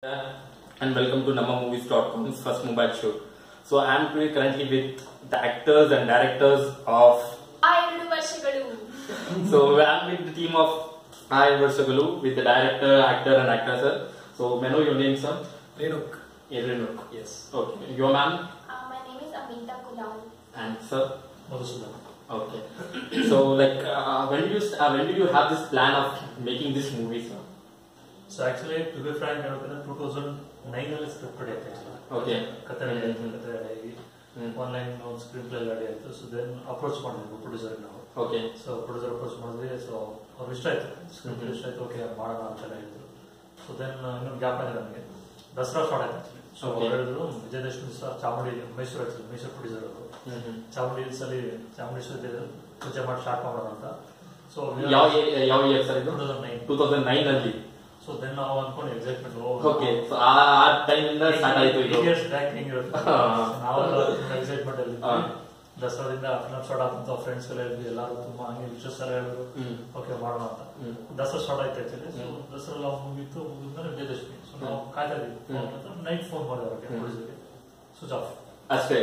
and welcome to NamaMovies.com's first mobile show. So I am today currently with the actors and directors of. ಆ ಎರಡು ವರ್ಷಗಳು So I am with the team of I Varsagalu with the director, actor, and actress. sir. So may I know your name, sir? Renuk. Renuk. Yes. Okay. Your ma'am my name is Amita Kulal and sir. Madhusudan. Okay. so like uh, when did you st- uh, when did you have this plan of making this movie, sir? So actually to be frank ಹೇಳ್ಬೇಕಂದ್ರೆ two thousand nine ಅಲ್ಲಿ script ready ಆಯ್ತು Okay. ಕತೆ ready ಆಯ್ತು hmm. ಕತೆ ready ಆಗಿ hmm. Online ಒಂದು screen play ready ಆಯ್ತು so then approach ಮಾಡಿದ್ವಿ ಪ್ರೊಡ್ಯೂಸರ್ ನಾವು Okay. ಸೊ ಪ್ರೊಡ್ಯೂಸರ್ ಅಪ್ರೋಚ್ ಮಾಡಿದ್ವಿ ಸೊ ಅವ್ರು ಇಷ್ಟ ಆಯ್ತು ಸ್ಕ್ರೀನ್ ಪ್ಲೇ ಹ್ಮ್. ಇಷ್ಟ ಆಯ್ತು ಓಕೆ ಮಾಡೋಣ ಅಂತೆಲ್ಲ ಹೇಳಿದ್ರು ಸೊ ದೆನ್ ಇನ್ನೊಂದು ಗ್ಯಾಪ್ ಇದೆ ನನಗೆ ದಸರಾ ಸ್ಟಾರ್ಟ್ ಆಯ್ತು ಆಕ್ಚುಲಿ ಸೊ Okay. ಅವ್ರು ಹೇಳಿದ್ರು ವಿಜಯದಶಮಿ ದಿವಸ ಚಾಮುಂಡಿ ಮೈಸೂರು ಆಕ್ಚುಲಿ ಮೈಸೂರು ಪ್ರೊಡ್ಯೂಸರ್ ಅವರು Mm-hmm. ಚಾಮುಂಡಿ ಹಿಲ್ಸ್ ಅಲ್ಲಿ ಚಾಮುಂಡೇಶ್ವರಿ ಪೂಜೆ ಮಾಡಿ ಸ್ಟಾರ್ಟ್ ಮಾಡೋಣ ಅಂತ ಸೊ ಯಾವ year- ಯಾವ ಇಯರ್ ಸರ್ ಇದು two thousand nine two thousand nine ಅಲ್ಲಿ ಸೊ ದೆನ್ ನಾವು ಅನ್ಕೊಂಡು ಎಕ್ಸೈಟ್ಮೆಂಟ್ ಓಕೆ ಸೊ ಆ ಟೈಮ್ ಇಂದ ಸ್ಟಾರ್ಟ್ ಆಯ್ತು ಇದು ಇಯರ್ಸ್ ಬ್ಯಾಕ್ ಹೆಂಗಿರುತ್ತೆ ಹಾ. ನಾವೆಲ್ಲ ಎಕ್ಸೈಟ್ಮೆಂಟ್ ಅಲ್ಲಿ ಹಾ. ದಸರಾದಿಂದ ಫಿಲಮ್ ಸ್ಟಾರ್ಟ್ ಆಗ್ತಂತ ಫ್ರೆಂಡ್ಸ್ ಎಲ್ಲ ಹೇಳಿದ್ವಿ ಎಲ್ಲರೂ ತುಂಬಾ ಹಂಗೆ ವಿಶ್ವಾಸ ಎಲ್ಲ ಹೇಳಿದ್ರು ಹ್ಮ್. ಓಕೆ ಮಾಡೋಣ ಅಂತ ಹ್ಮ್. ದಸರಾ ಸ್ಟಾರ್ಟ್ ಆಯ್ತು ಆಕ್ಚುಲಿ ಸೊ ಹ್ಮ್. ದಸರಾ ಎಲ್ಲ ಮುಗೀತು ಮುಗಿದ್ಮೇಲೆ ವಿಜಯದಶಮಿ ಸೊ ನಾವು ಹ್ಮ್. ಕಾಯ್ತಾ ಇದ್ವಿ ಹ್ಮ್. ನೈಟ್ ಫೋನ್ ಮಾಡಿದೆ ಅವ್ರಿಗೆ ಹ್ಮ್. ಪ್ರೊಡ್ಯೂಸರ್ಗೆ ಸ್ವಿಚ್ ಆಫ್ ಅಷ್ಟೇ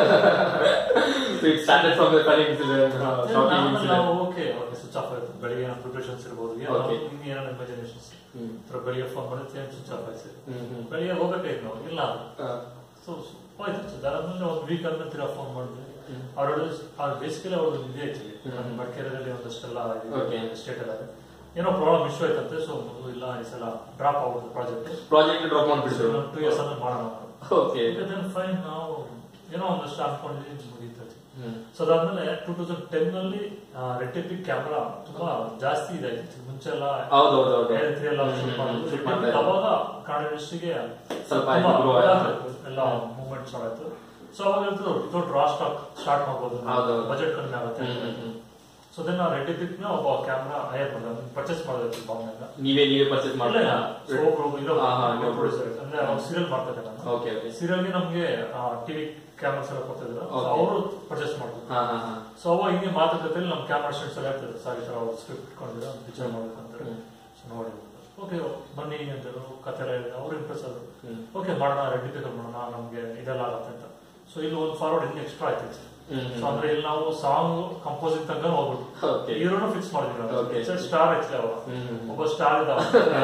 so it started from funny incident shocking ನಾವು incident okay okay switch off ಆಯ್ತು ಬೆಳಿಗ್ಗೆ ಏನೋ ಪ್ರಿಪರೇಷನ್ಸ್ ಇರ್ಬೋದು Okay. ಏನೋ ಇಮ್ಯಾಜಿನೇಷನ್ಸ್ ಹ್ಮ್ ಬೆಳಿಗ್ಗೆ ಫೋನ್ ಮಾಡಿದ್ರೆ ಸ್ವಿಚ್ ಆಫ್ ಆಯ್ತು ಹ್ಮ್ ಹ್ಮ್ ಬೆಳಿಗ್ಗೆ ಹೋಗ್ಬೇಕಾಯ್ತು ನಾವು ಇಲ್ಲ ಆ, ಸೊ ಹೋಯ್ತು ಅದಾದ್ಮೇಲೆ ಒಂದು ವೀಕ್ ಆದ್ಮೇಲೆ ತಿರ್ಗಾ ಫೋನ್ ಮಾಡಿದ್ವಿ ಹ್ಮ್. ಅವ್ರು ಅವ್ರು ಬೇಸಿಕಲಿ ಅವ್ರದ್ದು ಇದೆ ಆಕ್ಚುಲಿ ಹ್ಮ್. ಮಡಿಕೇರಿಯಲ್ಲಿ ಒಂದಷ್ಟೆಲ್ಲ Okay. ಸ್ಟೇಟ್ ಎಲ್ಲ ಇದೆ. ಏನೋ ಪ್ರಾಬ್ಲಮ್ ಇಶ್ಯೂ ಆಯ್ತಂತೆ ಸೊ ಇಲ್ಲ ಈ ಸಲ ಡ್ರಾಪ್ ಆಗ್ಬೋದು ಪ್ರಾಜೆಕ್ಟ್ ಪ್ರಾಜೆಕ್ಟ್ ಡ್ರಾಪ್ ಮಾಡ್ಬಿಡ್ತು ಟೂ ಇಯರ್ಸ್ ಆದ್ಮೇಲೆ ಮಾಡೋಣ ಓಕೆ ದೆನ್ ಫೈನ್ ನಾವು ಏನೋ ಒಂದಷ್ಟು ಅನ್ಕೊಂಡಿದ್ವಿ ಮುಗೀತು ಹ್ಮ್ ಸೊ ಅದಾದ್ಮೇಲೆ ಟೂ ತೌಸಂಡ್ ಟೆನ್ ನಲ್ಲಿ ರೆಟಿಪಿಕ್ ಕ್ಯಾಮ್ರಾ ತುಂಬಾ ಜಾಸ್ತಿ ಇದಾಯ್ತು ಮುಂಚೆ ಎಲ್ಲ ಹೌದು ಹೌದು ಹೌದು ಬೇರೆ ತ್ರೀ ಎಲ್ಲ shoot ಹ್ಮ್, ಮಾಡೋದು. shoot Retic ಮಾಡ್ತಾ ಇದ್ರು. ಅವಾಗ ಕನ್ನಡ ಇಂಡಸ್ಟ್ರಿಗೆ ಸ್ವಲ್ಪ ತುಂಬಾ improve ಆಯ್ತು. ಇದಾಗ್ಬೇಕು, ಎಲ್ಲ ಮೂವ್ಮೆಂಟ್ ಸ್ಟಾರ್ಟ್ ಆಯ್ತು ಸೊ ಅವಾಗ ಹೇಳ್ತಿದ್ರು ವಿತೌಟ್ ರಾ ಸ್ಟಾಕ್ ಸ್ಟಾರ್ಟ್ ಮಾಡ್ಬೋದು ಹೌದು, ಹೌದು. ಬಜೆಟ್ ಕಡಿಮೆ ಆಗುತ್ತೆ ಹ್ಮ್, ಹ್ಮ್, ಹ್ಮ್. ಸೊ ದೆನ್ ನಾವು ರೆಟಿಪಿಕ್ ನ ಒಬ್ಬ ಕ್ಯಾಮ್ರಾ ಹೈಯರ್ ಮಾಡಿದ ಪರ್ಚೇಸ್ ಮಾಡೋದು ಬಾಂಬ್ನಿಂದ ನೀವೇ ನೀವೇ ಪರ್ಚೇಸ್ ಇಲ್ಲ ಮಾಡ್ತೀರಾ ಸೊ ಒಬ್ರು ಇರೋ ಹಾ, ಹಾ, ಪ್ರೊಡ್ಯೂಸರ್ ಅಂದ್ರೆ ಅವ್ರು ಸೀರಿಯಲ್ ಮಾಡ್ತಾ ಇದ್ದಾರೆ ನಾನು ಓಕೆ ಓಕೆ ಸೀರಿಯಲ್ಗೆ ನಮ್ಗೆ ಟಿವಿ ಕ್ಯಾಮ್ರಾಸ್ ಎಲ್ಲ ಕೊಡ್ತಿದ್ರು Okay. ಅವರು ಪರ್ಚೇಸ್ ಮಾಡಿದ್ರು ಹಾ ಹಾ ಹಾ ಸೊ ಅವಾಗ ಹಿಂಗೆ ಮಾತುಕತೆಯಲ್ಲಿ ನಮ್ಮ ಕ್ಯಾಮ್ರಾ ಸ್ಟೂಡೆಂಟ್ಸ್ ಎಲ್ಲ ಹೇಳ್ತಿದ್ರು ಸರ್ ಈ ತರ ಅವ್ರು ಸ್ಕ್ರಿಪ್ಟ್ ಇಟ್ಕೊಂಡಿದ್ರು ಒಂದು ಪಿಕ್ಚರ್ ಮಾಡ್ಬೇಕಂತಾರೆ ಹ್ಮ್. ಸೊ ನೋಡಿ ಓಕೆ ಬನ್ನಿ ಅಂತೇಳಿ ಕತೆ ಎಲ್ಲ ಹೇಳಿದ್ರು ಅವ್ರು ಇಂಪ್ರೆಸ್ ಆದ್ರು ಹ್ಮ್. ಓಕೆ ಮಾಡೋಣ ರೆಡಿ ಪಿಕಲ್ ಮಾಡೋಣ ನಮ್ಗೆ ಇದೆಲ್ಲ ಆಗುತ್ತೆ ಅಂತ ಸೊ ಇಲ್ಲಿ ಒಂದು ಫಾರ್ವರ್ಡ್ ಇನ್ನು ಎಕ್ಸ್ಟ್ರಾ ಆಯ್ತು ಹ್ಮ್, ಸೊ ಅಂದ್ರೆ ಇಲ್ಲಿ ನಾವು ಸಾಂಗ್ ಕಂಪೋಸಿಂಗ್ ತನಕ ಹೋಗ್ಬಿಟ್ಟು Okay. ಹೀರೋನು ಫಿಕ್ಸ್ ಮಾಡಿದ್ವಿ Okay. ನಾವು ಸ್ಟಾರ್ ಆಕ್ಚುಲಿ ಅವ ಹ್ಮ್, ಹ್ಮ್. ಒಬ್ಬ ಸ್ಟಾರ್ ಇದ್ದಾವ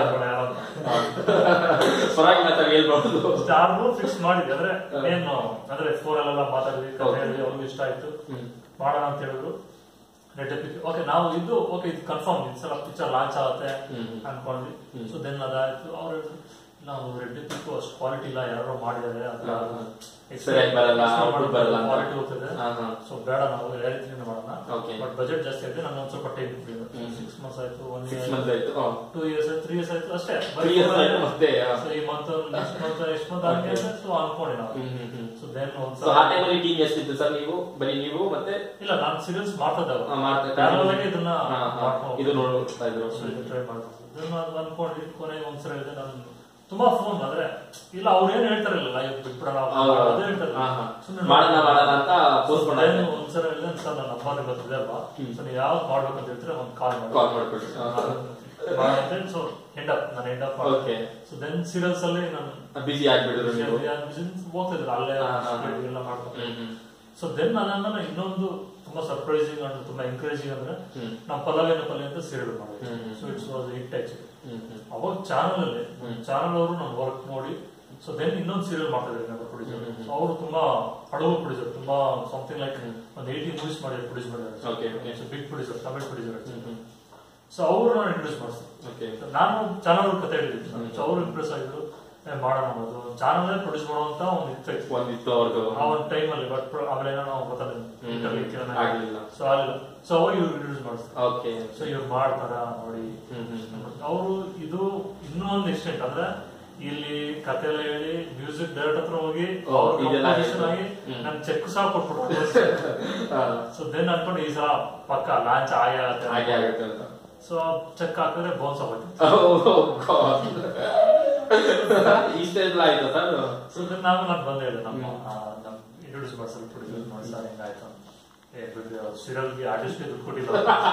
ಪರವಾಗಿಲ್ಲ ಸರ್ ಹೇಳ್ಬಾರ್ದು ಸ್ಟಾರ್ ಫಿಕ್ಸ್ ಮಾಡಿದ್ವಿ ಅಂದ್ರೆ ಏನು ಅಂದ್ರೆ ಫೋನ್ ಅಲ್ಲೆಲ್ಲ ಮಾತಾಡಿದ್ವಿ ಕತೆ Okay. ಹೇಳಿದ್ವಿ ಅವ್ರಿಗೆ ಇಷ್ಟ ಆಯ್ತು ಹ್ಮ್. ಮಾಡೋಣ ಅಂತ ಹೇಳಿದ್ರು ರೆಡ್ ಓಕೆ ನಾವು ಇದು ಓಕೆ ಇದು ಕನ್ಫರ್ಮ್ ಈ ಸಲ ಪಿಕ್ಚರ್ ಲಾಂಚ್ ಆಗುತ್ತೆ ಹ್ಮ್. ಅನ್ಕೊಂಡ್ವಿ ಹ್ಮ್. ಸೊ ದೆನ್ ಅದಾಯ್ತು ಅವ್ರು ಹೇಳಿದ್ರು ನಾವು ರೆಡ್ ಪಿಕ್ ಅಷ್ಟು ಕ್ವಾಲಿಟಿ ಇಲ್ಲ ಯಾರೋ ಮಾಡಿದ್ದಾರೆ ಹಾ, ಹಾ. ಸರಿಯಾಗಿ ಬರಲ್ಲ, output ಬರಲ್ಲ ಅಂತ. ಕ್ವಾಲಿಟಿ ಹೋಗ್ತದೆ ಹಾ, ಹಾ. ಸೊ ಬೇಡ ನಾವು ಹೇಳಿದ್ವಿ ಮಾಡೋಣ Okay. ಬಟ್ ಬಜೆಟ್ ಜಾಸ್ತಿ ಆಗಿದೆ ನಂಗೆ ಒಂದ್ ಸ್ವಲ್ಪ ಟೈಮ್ ಹ್ಮ್. ಸಿಕ್ಸ್ ಮಂತ್ಸ್ ಆಯ್ತು ಒನ್ ಸಿಕ್ಸ್ ಇಯರ್ ಮಂತ್ಸ್ ಆಯ್ತು ಹಾ. ಟೂ ಇಯರ್ಸ್ ಆಯ್ತು ತ್ರೀ ಇಯರ್ಸ್ ಆಯ್ತು ಅಷ್ಟೇ Three years ಆಯ್ತು ಮತ್ತೆ, ಹಾ. ಸೊ ಈ month next month next month ಹಂಗೆ ಸೊ ಅನ್ಕೊಂಡಿ ನಾವು ಹ್ಮ್, ಹ್ಮ್, ಹ್ಮ್. ಸೊ ದೆನ್ ಸೊ ಆ ಟೈಮಲ್ಲಿ ಟೀಮ್ ಎಷ್ಟಿತ್ತು ಸರ್ ನೀವು ಬರೀ ನೀವು ಮತ್ತೆ ಇಲ್ಲ ನಾನು ಸೀರಿಯಲ್ಸ್ ಮಾಡ್ತಾ ಇದ್ದಾವೆ ಆ, ಮಾಡ್ತಾ ಇದ್ದೆ. Parallel ಆಗಿ ಇದನ್ನ ಹಾ, ಹಾ. ಮಾಡ್ಕೊಂಡು ಇದು ನೋಡ್ತಾ ಇದ್ರು ಸೊ ಇದು ಟ್ರೈ ಮಾಡ್ಬೋದು ಇದನ್ನ ಅದು ಅನ್ಕೊಂಡು ಕೊನೆಗೆ ಒಂದ್ಸಲ ಹೇಳಿದೆ ನಾನು ತುಂಬಾ ಫೋನ್ ಆದ್ರೆ ಇಲ್ಲ ಅವ್ರು ಏನ್ ಹೇಳ್ತಾರಲ್ಲ ಲೈವ್ ಬಿಟ್ಬಿಡೋಣ ಹೌದು. ಅದೇ ಹೇಳ್ತಾರೆ ಹಾ, ಹಾ. ಸುಮ್ನೆ ಮಾಡೋಣ ನೋಡಿ. ಮಾಡೋಣ ಅಂತ postpone ಆಯ್ತು. then ಒಂದ್ಸಲ ಹೇಳಿದೆ ಸರ್ ನನ್ನ ನಂಬರ್ ಗೊತ್ತಿದೆ ಅಲ್ವಾ ಹ್ಮ್. ಸೊ ನೀವು ಯಾವ್ದು ಮಾಡ್ಬೇಕಂತ ಹೇಳ್ತಾರೆ ಒಂದು ಕಾಲ್ ಮಾಡಿ ಕಾಲ್ ಮಾಡ್ಕೊಡಿ ಹಾ, ಹಾ. ಸೊ ಎಂಡ್ ಅಪ್ ನಾನು end up Okay. So then serials ಅಲ್ಲಿ ನಾನು ಬಿಸಿ ಆಗ್ಬಿಟ್ಟಿದ್ರು ನೀವು ಹೋಗ್ತಿದ್ರು ಅಲ್ಲೇ ಹಾ, ಹಾ, ಹಾ. ಎಲ್ಲ ಮಾಡ್ಕೊಂಡು ಹ್ಮ್, ಹ್ಮ್. ಸೊ ದೆನ್ ಅದಾದ್ಮೇಲೆ ಇನ್ನೊಂದು ತುಂಬಾ ಸರ್ಪ್ರೈಸಿಂಗ್ ಅಂಡ್ ತುಂಬಾ ಎಂಕರೇಜಿಂಗ್ ಅಂದ್ರೆ ಹ್ಮ್. ನಮ್ಮ ಪಲ್ಲವಿನ ಪಲ್ಲೆ ಅಂತ ಸೀರಿಯಲ್ ಮಾಡಿದ್ವಿ hmm, hmm. So it's was hit actually hmm, hmm. ಅವಾಗ ಚಾನಲ್ ಅಲ್ಲಿ ಹ್ಮ್. ಚಾನಲ್ ಅವರು ನಮ್ಮ ವರ್ಕ್ ನೋಡಿ ಸೊ ದೆನ್ ಇನ್ನೊಂದು ಸೀರಿಯಲ್ ಮಾಡ್ತಿದ್ದಾರೆ ನಮ್ಮ ಪ್ರೊಡ್ಯೂಸರ್ ಹ್ಮ್, ಹ್ಮ್. ಸೊ ಅವರು ತುಂಬಾ ಹಡವು ಪ್ರೊಡ್ಯೂಸರ್ ತುಂಬಾ ಸಮಥಿಂಗ್ ಲೈಕ್ ಹ್ಮ್. ಒಂದು ಏಯ್ಟಿ ಮೂವೀಸ್ ಮಾಡಿ ಪ್ರೊಡ್ಯೂಸ್ ಮಾಡಿದ್ದಾರೆ Okay, okay. Big producer Tamil producer hmm, ಹ್ಮ್. ಸೊ ಅವರು ನಾನು ಇಂಟ್ರೆಸ್ಟ್ ಮಾಡಿಸ್ತಾರೆ Okay. ನಾನು ಚಾನಲ್ ಕತೆ ಹೇಳಿದ್ದೆ ಹ್ಮ್. ಸೊ ಅವರು ಇಂಪ್ರೆಸ್ ಆಗಿದ್ರು ಏ, ಮಾಡೋಣ ಅನ್ನೋದು ಚಾನಲ್ ಪ್ರೊಡ್ಯೂಸ್ ಮಾಡುವಂತ ಒಂದು ಇತ್ತು ಒಂದಿತ್ತು ಅವ್ರದ್ದು ಆ ಒಂದು ಟೈಮ್ ಅಲ್ಲಿ ಬಟ್ ಆಮೇಲೆ ಏನೋ ನಾವು ಹ್ಮ್. ಆಗ್ಲಿಲ್ಲ. ಸೊ ಆಗಲಿಲ್ಲ ಸೊ ಅವಾಗ ಇವ್ರು ಇಂಟ್ರೊಡ್ಯೂಸ್ ಮಾಡಿಸ್ತಾರೆ ಓಕೆ ಸೊ ಇವ್ರು ಮಾಡ್ತಾರ ನೋಡಿ ಹ್ಮ್, ಹ್ಮ್, ಹ್ಮ್. ಅವರು ಇದು ಇನ್ನೂ ಒಂದು ಎಕ್ಸ್ಟೆಂಟ್ ಅಂದ್ರೆ ಇಲ್ಲಿ ಕತೆ ಎಲ್ಲ ಹೇಳಿ ಮ್ಯೂಸಿಕ್ ಡೈರೆಕ್ಟ್ ಹತ್ರ ಹೋಗಿ ಓ, ಇದೆಲ್ಲ composition ಆಗಿ ಹ್ಮ್. ನನ್ ಚೆಕ್ ಸಹ ಕೊಟ್ಬಿಟ್ರು ಹಾ. ಸೊ ದೆನ್ ಅನ್ಕೊಂಡು ಈ ಸಲ ಪಕ್ಕ ಲಾಂಚ್ ಆಗಿ ಹಾಗೆ ಆಗುತ್ತೆ ಅಂತ ಸೊ ಚೆಕ್ ಹಾಕಿದ್ರೆ ಬೋನ್ಸ್ ಆಗುತ್ತೆ Oh, God. ಇಷ್ಟೆಲ್ಲ ಆಯ್ತಾ ಸರ್ ಸೊ ದೆನ್ ನಾನು ನಾನು ಬಂದು ಹೇಳಿದೆ ನಮ್ಮ ಹ್ಮ್. ಆ, ನಮ್ಮ ಇಂಟ್ರೊಡ್ಯೂಸ್ ಮಾಡ್ಸಲ್ ಪ್ರೊಡ್ಯೂಸ್ ಮಾಡಿ ಸರ್ ಹೆಂಗಾಯ್ತು ಅಂತ ಸೀರಿಯಲ್ಗೆ ಆರ್ಟಿಸ್ಟ್ಗೆ ದುಡ್ಡು ಕೊಟ್ಟಿಲ್ಲ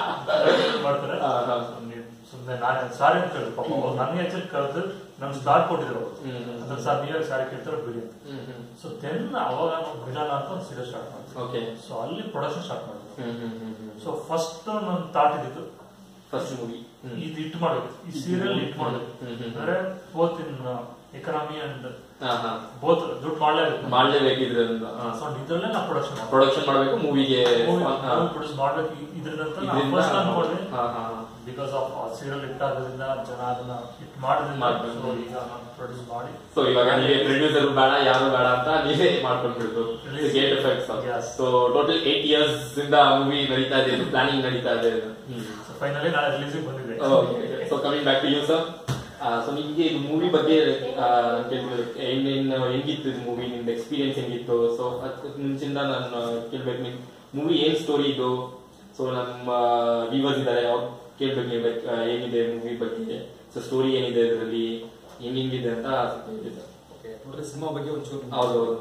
ಮಾಡ್ತಾರೆ ಹಾ, ಹಾ. ಸುಮ್ಮನೆ ನಾನು ಸಾರಿ ಅಂತ ಕೇಳಿದ್ರು ಪಾಪ ಅವ್ರು ನನಗೆ ಆಕ್ಚುಲಿ ಕರೆದು ನಮ್ ಸ್ಟಾರ್ ಕೊಟ್ಟಿದ್ರು ಅವ್ರು. ಹ್ಮ್, ಹ್ಮ್. ಅದ್ರ ಸರ್ ನೀವೇ ಸಾರಿ ಕೇಳ್ತಾರೆ ಬಿಡಿ ಅಂತ ಹ್ಮ್ ಹ್ಮ್ ಸೊ ದೆನ್ ಅವಾಗ ನಾವು ವಿಧಾನ ಅಂತ ಒಂದು ಸೀರಿಯಲ್ ಸ್ಟಾರ್ಟ್ ಮಾಡಿದ್ವಿ ಓಕೆ ಸೊ ಅಲ್ಲಿ ಪ್ರೊಡಕ್ಷನ್ ಸ್ಟಾರ್ಟ್ ಮಾಡಿದ್ವಿ ಹ್ಮ್ ಹ್ಮ್ ಹ್ಮ್ ಹ್ಮ್ ಸೊ ಫಸ್ಟ್ ನನ್ನ ಥಾಟ್ ಇದ್ದಿದ್ದು ಫಸ್ಟ್ ಮೂವಿ ಹ್ಮ್ ಇದು ಹಿಟ್ ಮಾಡ್ಬೇಕು ಈ ಸೀರಿಯಲ್ ಹಿಟ್ ಮಾಡ್ಬೇಕು ಹ್ಮ್, ಹ್ಮ್. ಅಂದ್ರೆ ಬೋತ್ ಇನ್ ಎಕನಾಮಿ ಅಂಡ್ ಹಾ ಹಾ ಬೋತ್ ದುಡ್ಡು ಮಾಡ್ಲೇಬೇಕು ಮಾಡ್ಲೇಬೇಕಿದ್ರೆ ಒಂದು ಸೊ ಇದ್ರಲ್ಲೇ ನಾವು ಪ್ರೊಡಕ್ಷನ್ ಪ್ರೊಡಕ್ಷನ್ ಮಾಡ್ಬೇಕು ಮೂವಿಗೆ ಪ್ರೊಡ್ಯೂಸ್ ಮಾಡ್ಬೇಕು ಇದ್ರದಂತ ನಾವು ಫಸ್ಟ್ ಅನ್ಕೊಂಡ್ವಿ ಬಿಕಾಸ್ ಆಫ್ ಸೀರಿಯಲ್ ಹಿಟ್ ಆಗೋದ್ರಿಂದ ಜನ ಅದನ್ನ ಹಿಟ್ ಮಾಡೋದ್ರಿಂದ ಮಾಡ್ಬೇಕು. ಸೊ ಈಗ ನಾನು ಪ್ರೊಡ್ಯೂಸ್ ಮಾಡಿ ಸೊ ಇವಾಗ ನೀವೇ ಪ್ರೊಡ್ಯೂಸರ್ ಬೇಡ ಯಾರು ಬೇಡ ಅಂತ ನೀವೇ ಮಾಡ್ಕೊಂಡ್ಬಿಡ್ತು Release. Gate effects Yes. So total eight years ಇಂದ ಮೂವಿ ನಡೀತಾ ಇದೆ ಪ್ಲಾನಿಂಗ್ ನಡೀತಾ ಇದೆ ಸೊ ಫೈನಲಿ ನಾಳೆ ರಿಲೀಸ್ ಬಂದಿದೆ so coming back to you sir so ನಿಮ್ಗೆ ಇದು ಮೂವಿ ಬಗ್ಗೆ ಆ, ಕೇಳ್ಬೇಕು ಏನೇನ್ ಹೆಂಗಿತ್ತು ಇದು ಮೂವಿ ನಿಮ್ದು ಎಕ್ಸ್ಪೀರಿಯನ್ಸ್ ಹೆಂಗಿತ್ತು ಸೊ ಅದಕ್ಕೆ ಮುಂಚಿಂದ ನಾನು ಕೇಳ್ಬೇಕು ನಿಮ್ ಮೂವಿ ಏನ್ ಸ್ಟೋರಿ ಇದು ಸೊ ನಮ್ಮ ವ್ಯೂವರ್ಸ್ ಇದ್ದಾರೆ ಅವ್ರು ಕೇಳ್ಬೇಕು ನೀವು like, ಆ, ಏನಿದೆ ಮೂವಿ ಬಗ್ಗೆ ಸೊ ಸ್ಟೋರಿ ಏನಿದೆ ಇದರಲ್ಲಿ ಹೆಂಗ್ ಹೆಂಗಿದೆ ಅಂತ ಕೇಳಿದೆ sir. ಓಕೆ ಟೋಟಲ್ ಸಿನಿಮಾ ಬಗ್ಗೆ ಒಂಚೂರು ಹೌದು ಹೌದು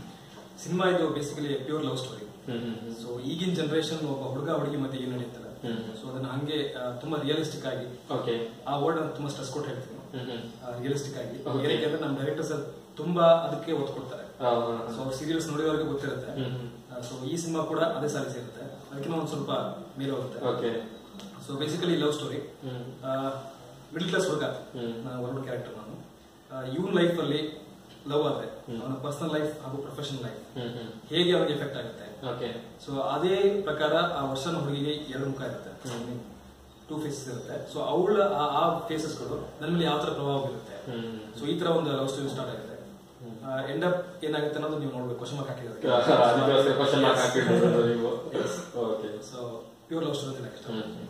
ಸಿನಿಮಾ ಇದು basically pure love story hmm ಹ್ಮ್ ಹ್ಮ್. ಸೊ ಈಗಿನ ಜನರೇಷನ್ ಒಬ್ಬ ಹುಡುಗ ಹುಡುಗಿ ಮತ್ತೆ ಏನ್ ನಡೀತಾರೆ ಹ್ಮ್. ಸೊ ಅದನ್ನ ಹಂಗೆ ಆ, ತುಂಬಾ ರಿಯಲಿಸ್ಟಿಕ್ ಆಗಿ ಓಕೆ ಆ ವರ್ಡ್ ಅನ್ನು ತುಂಬಾ ಸ್ಟ್ರೆಸ್ ಕೊಟ್ಟು ಹೇಳ್ತೀನಿ ಹ್ಮ್ ಹ್ಮ್ ರಿಯಲಿಸ್ಟಿಕ್ ಆಗಿ Okay. ಏನಕ್ಕೆ ಅಂದ್ರೆ ನಮ್ಮ ಡೈರೆಕ್ಟರ್ಸ್ ತುಂಬಾ ಅದಕ್ಕೆ ಒತ್ತು ಕೊಡ್ತಾರೆ ಹಾ, ಹಾ, ಸೊ ಹಾ. ಅವ್ರ ಸೀರಿಯಲ್ಸ್ ನೋಡಿದವ್ರಿಗೆ ಗೊತ್ತಿರುತ್ತೆ ಹ್ಮ್ ಹ್ಮ್. ಸೊ ಈ ಸಿನಿಮಾ ಕೂಡ ಅದೇ ಸಾಲಿಸಿ ಇರುತ್ತೆ ಅದಕ್ಕಿಂತ ಒಂದು ಸ್ವಲ್ಪ ಮೇಲೆ ಹೋಗುತ್ತೆ okay so basically love story hmm middle class ಹುಡುಗ ಹ್ಮ್. ವರ್ಲ್ಡ್ ಕ್ಯಾರೆಕ್ಟರ್ ನಾನು ಇವನ್ ಲೈಫ್ ಅಲ್ಲಿ ಲವ್ ಆದ್ರೆ ಹ್ಮ್. ಅವನ ಪರ್ಸನಲ್ ಲೈಫ್ ಹಾಗೂ ಪ್ರೊಫೆಷನಲ್ ಲೈಫ್ ಹ್ಮ್ ಹ್ಮ್ ಹೇಗೆ ಅವನಿಗೆ ಎಫೆಕ್ಟ್ ಆಗುತ್ತೆ ಓಕೆ ಸೊ ಅದೇ ಪ್ರಕಾರ ಆ ವರ್ಷನ ಹುಡುಗಿಗೆ ಎರಡು ಮುಖ ಇರುತ್ತೆ ಹ್ಮ್. ಟೂ ಫೇಸಸ್ ಇರುತ್ತೆ ಸೊ ಅವಳ ಆ ಫೇಸಸ್ಗಳು ನನ್ನ ಮೇಲೆ ಯಾವ ತರ ಪ್ರಭಾವ ಬೀರುತ್ತೆ ಹ್ಮ್ ಸೊ ಈ ತರ ಒಂದು ಲವ್ ಸ್ಟೋರಿ ಸ್ಟಾರ್ಟ್ ಆಗುತ್ತೆ ಎಂಡ್ ಅಪ್ ಏನಾಗುತ್ತೆ ಅನ್ನೋದು ನೀವು ನೋಡ್ಬೇಕು ಕ್ವಶನ್ ಮಾರ್ಕ್ ಅದಕ್ಕೆ ಕ್ವಶನ್ ಮಾರ್ಕ್ ಹಾಕಿದ್ರೆ ಹಾಕಿದ್ರು ನೀವು okay so pure love story next